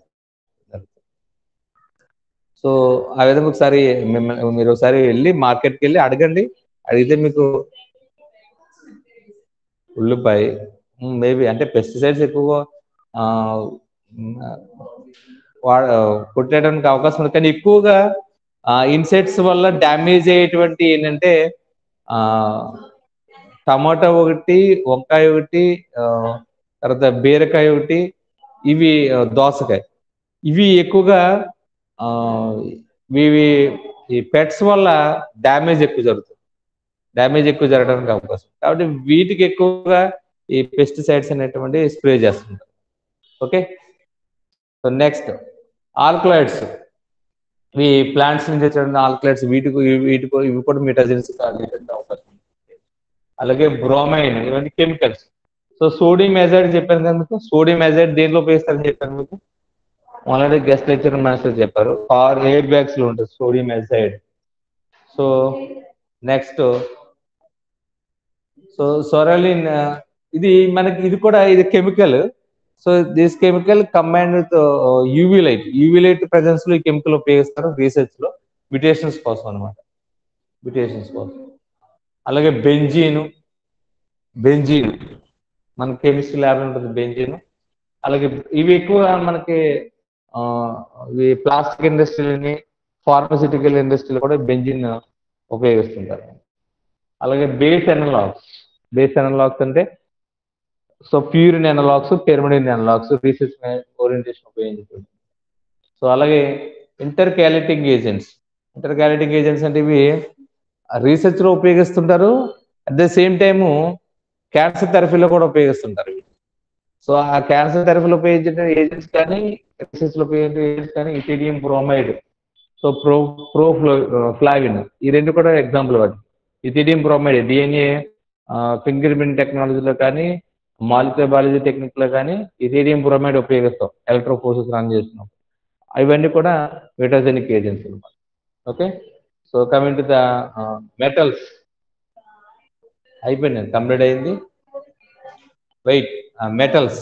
సో ఆ విధంగా ఒకసారి మిమ్మల్ని మీరు ఒకసారి వెళ్ళి మార్కెట్కి వెళ్ళి అడగండి అడిగితే మీకు ఉల్లిపాయ మేబీ అంటే పెస్టిసైడ్స్ ఎక్కువగా ఆ, మ్, వా కొట్టేయడానికి అవకాశం ఉంది కానీ ఎక్కువగా ఇన్సెక్ట్స్ వల్ల డ్యామేజ్ అయ్యేటువంటి ఏంటంటే ఆ టమాటా ఒకటి వంకాయ ఒకటి ఆ, తర్వాత బీరకాయ ఒకటి ఇవి ఆ, దోసకాయ ఇవి ఎక్కువగా ఆ, ఇవి ఈ పెట్స్ వల్ల డ్యామేజ్ ఎక్కువ జరుగుతుంది డ్యామేజ్ ఎక్కువ జరగడానికి అవకాశం కాబట్టి వీటికి ఎక్కువగా ఈ పెస్టిసైడ్స్ అనేటువంటి స్ప్రే చేస్తుంటారు ఓకే సో నెక్స్ట్ ఆల్కలాయిడ్స్ ఇవి ప్లాంట్స్ నుంచి వచ్చే ఆల్కలైడ్స్ వీటికి వీటికి ఇవి కూడా మిటాజిన్స్ అవకాశం ఉంది అలాగే బ్రోమైన్ ఇవన్నీ కెమికల్స్ సో సోడియం ఎజైడ్ చెప్పాను కదా మీకు సోడియం ఎజైడ్ దేంట్లో ఉపయోగిస్తారని చెప్పాను మీకు ఆల్రెడీ గెస్ట్ లెక్చర్ మాస్టర్ చెప్పారు కార్ ఎయిర్ బ్యాగ్స్ లో ఉంటుంది sodium azide so next so psoralen ఇది మనకి ఇది కూడా ఇది chemical so this chemical combine with UV light UV light presence లో ఈ కెమికల్ ఉపయోగిస్తారు రీసెర్చ్ లో మ్యూటేషన్స్ కోసం అనమాట మ్యూటేషన్స్ కోసం అలాగే బెంజీను బెంజీన్ మన కెమిస్ట్రీ ల్యాబ్ ఉంటుంది బెంజీన్ అలాగే ఇవి ఎక్కువ మనకి ఆ, ఇవి ప్లాస్టిక్ ఇండస్ట్రీని ఫార్మసిటికల్ ఇండస్ట్రీలో కూడా బెంజిన్ ఉపయోగిస్తుంటారు అలాగే బేస్ ఎనలాగ్స్ బేస్ ఎనలాగ్స్ అంటే so purine analogues pyrimidine analogues research orientation ఉపయోగించుకుంటుంది సో అలాగే intercalating agents intercalating agents అంటే ఇవి రీసెర్చ్ లో ఉపయోగిస్తుంటారు at the same time cancer థెరపీలో కూడా ఉపయోగిస్తుంటారు ఇవి. సో ఆ క్యాన్సర్ థెరపీలో ఉపయోగించే ఏజెంట్స్ కానీ రీసెర్చ్ లో ఉపయోగించే ఏజెంట్స్ కానీ ethidium bromide so pro proflavine ఈ రెండు కూడా ఎగ్జాంపుల్ వాటి ethidium bromide DNA fingerprint టెక్నాలజీలో కానీ మాలిక్యులర్ బయాలజీ టెక్నిక్ లో కానీ ఇథిడియం బ్రోమైడ్ ఉపయోగిస్తాం ఎలక్ట్రోఫోర్సెస్ రన్ చేస్తున్నాం ఇవన్నీ కూడా మెటాజెనిక్ ఏజెంట్స్ అనమాట okay so coming to the metals అయిపోయింది కంప్లీట్ అయింది వెయిట్ మెటల్స్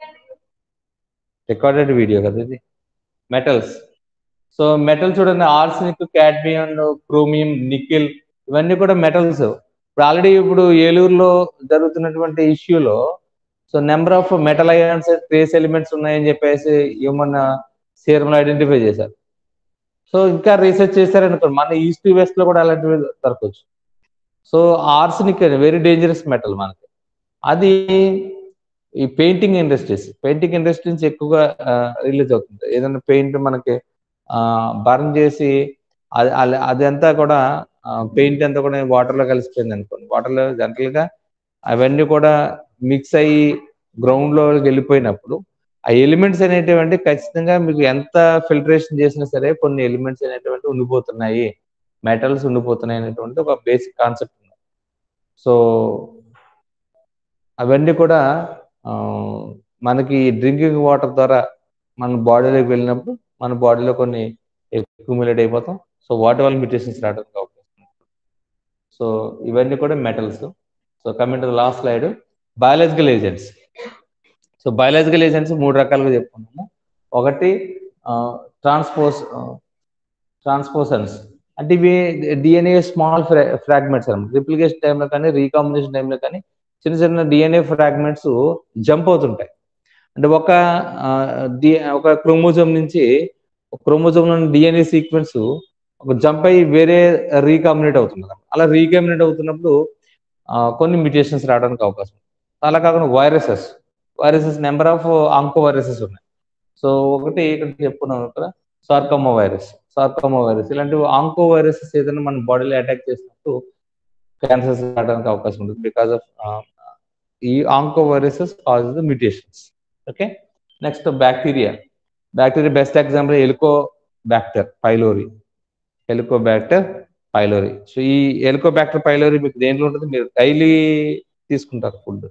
రికార్డెడ్ వీడియో కదా ఇది మెటల్స్ సో మెటల్ చూడండి ఆర్సనిక్ క్యాడ్మియం క్రోమియం నికిల్ ఇవన్నీ కూడా మెటల్స్ ఇప్పుడు ఆల్రెడీ ఇప్పుడు ఏలూరులో జరుగుతున్నటువంటి ఇష్యూలో so number of metal ions trace elements ఉన్నాయని చెప్పేసి ఏమన్నా సీరంలో ఐడెంటిఫై చేశారు సో ఇంకా రీసెర్చ్ చేశారనుకో మన ఈస్ట్ వెస్ట్ లో కూడా అలాంటివి దొరకవచ్చు so arsenic very dangerous metal మనకి అది ఈ పెయింటింగ్ ఇండస్ట్రీస్ పెయింటింగ్ ఇండస్ట్రీ నుంచి ఎక్కువగా రిలీజ్ అవుతుంది ఏదైనా పెయింట్ మనకి బర్న్ చేసి అది అల- అదంతా కూడా పెయింట్ అంతా కూడా వాటర్ లో కలిసిపోయింది అనుకోండి వాటర్ లో జనరల్ గా అవన్నీ కూడా మిక్స్ అయ్యి గ్రౌండ్ లో వెళ్ళిపోయినప్పుడు ఆ ఎలిమెంట్స్ అనేటువంటి ఖచ్చితంగా మీకు ఎంత ఫిల్టరేషన్ చేసినా సరే కొన్ని ఎలిమెంట్స్ అనేటువంటి ఉండిపోతున్నాయి మెటల్స్ ఉండిపోతున్నాయి అనేటువంటి ఒక బేసిక్ కాన్సెప్ట్ ఉంది సో అవన్నీ కూడా ఆ, మనకి డ్రింకింగ్ వాటర్ ద్వారా మన బాడీలోకి వెళ్ళినప్పుడు మన బాడీలో కొన్ని అక్యుములేట్ అయిపోతాం సో వాటి వల్ల మ్యూటేషన్స్ రావడానికి అవకాశం ఉంది. సో ఇవన్నీ కూడా metals so coming to last slide biological agents so biological agents మూడు రకాలుగా చెప్పుకున్నాము ఒకటి ట్రాన్స్పోజ్ ట్రాన్స్పోసన్స్ అంటే ఇవి డిఎన్ఏ స్మాల్ ఫ్రాగ్మెంట్స్ అనమాట రిప్లికేషన్ టైంలో కానీ రీకాంబినేషన్ టైంలో కానీ చిన్న చిన్న డిఎన్ఏ ఫ్రాగ్మెంట్స్ జంప్ అవుతుంటాయి అంటే ఒక ఆ, డి- ఒక క్రోమోజోమ్ నుంచి ఒక క్రోమోజోమ్ లోని డిఎన్ఏ సీక్వెన్స్ ఒక జంప్ అయ్యి వేరే రీకాంబినేట్ అవుతుంది అన్నమాట. అలా రీకాంబినేట్ అవుతున్నప్పుడు ఆ, కొన్ని మ్యూటేషన్స్ రావడానికి అవకాశం ఉంది. అలా కాకుండా viruses viruses number of oncoviruses ఉన్నాయి సో ఒకటి ఇక్కడ చెప్పుకున్నాం ఇక్కడ సార్కమో వైరస్ సార్కమో వైరస్ ఇలాంటి ఆంకో వైరసెస్ ఏదైనా మన బాడీలో అటాక్ చేసినప్పుడు క్యాన్సర్స్ రావడానికి అవకాశం ఉంటుంది బికాస్ ఆఫ్ ఈ oncoviruses cause the mutations okay next bacteria bacteria best example Helicobacter pylori Helicobacter pylori so ఈ ఎలికో బ్యాక్టర్ పైలోరి మీకు దేంట్లో ఉంటుంది మీరు డైలీ తీసుకుంటారు ఫుడ్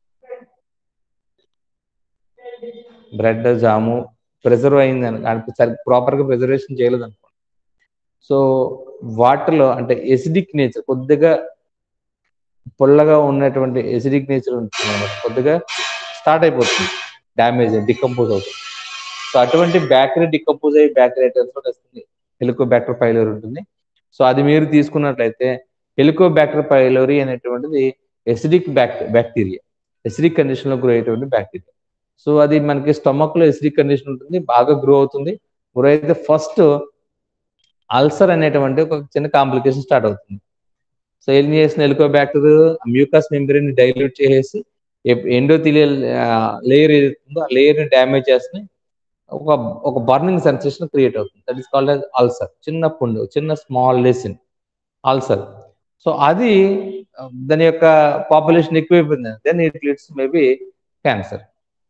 బ్రెడ్ జాము ప్రిజర్వ్ అయింది అని సరి ప్రాపర్గా ప్రిజర్వేషన్ చేయలేదు అనుకోండి సో వాటర్లో అంటే ఎసిడిక్ నేచర్ కొద్దిగా పుల్లగా ఉన్నటువంటి ఎసిడిక్ నేచర్ ఉంటుంది అన్నమాట. కొద్దిగా స్టార్ట్ అయిపోతుంది డ్యామేజ్ డికంపోజ్ అవుతుంది సో అటువంటి బ్యాక్టీరియా డికంపోజ్ అయ్యి బ్యాక్టీరియా వస్తుంది హెలికో బ్యాక్టర్ పైలోరీ ఉంటుంది సో అది మీరు తీసుకున్నట్లయితే హెలికో బ్యాక్టర్ పైలోరీ అనేటువంటిది ఎసిడిక్ బ్యాక్ బ్యాక్టీరియా ఎసిడిక్ కండిషన్లో గ్రో అయ్యేటువంటి బ్యాక్టీరియా సో అది మనకి స్టమక్లో ఎసిడిక్ కండిషన్ ఉంటుంది బాగా గ్రో అవుతుంది గ్రో అయితే ఫస్ట్ అల్సర్ అనేటువంటి ఒక చిన్న కాంప్లికేషన్ స్టార్ట్ అవుతుంది సో ఏం చేసిన ఎలికోబ్యాక్టర్ మ్యూకస్ మెంబ్రెయిన్ డైల్యూట్ చేసేసి ఎండోథిలియల్ లేయర్ ఏదైతుందో ఆ లేయర్ని డ్యామేజ్ చేస్తే ఒక ఒక బర్నింగ్ సెన్సేషన్ క్రియేట్ అవుతుంది that is called as ulcer చిన్న పుండు చిన్న స్మాల్ లెసిన్ అల్సర్ సో అది దాని యొక్క పాపులేషన్ ఎక్కువైపోయింది then it leads maybe cancer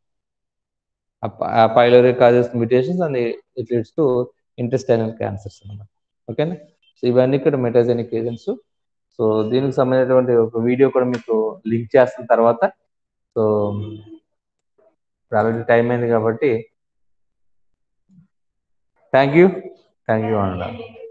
pylori causes mutations and it leads to intestinal cancers అనమాట ఓకేనా సో ఇవన్నీ ఇక్కడ మెటాజెనిక్ ఏజెంట్స్ సో దీనికి సంబంధించినటువంటి ఒక వీడియో కూడా మీకు లింక్ చేస్తున్న తర్వాత సో ఆల్రెడీ టైం అయింది కాబట్టి థ్యాంక్ యూ థ్యాంక్ యూ అన్న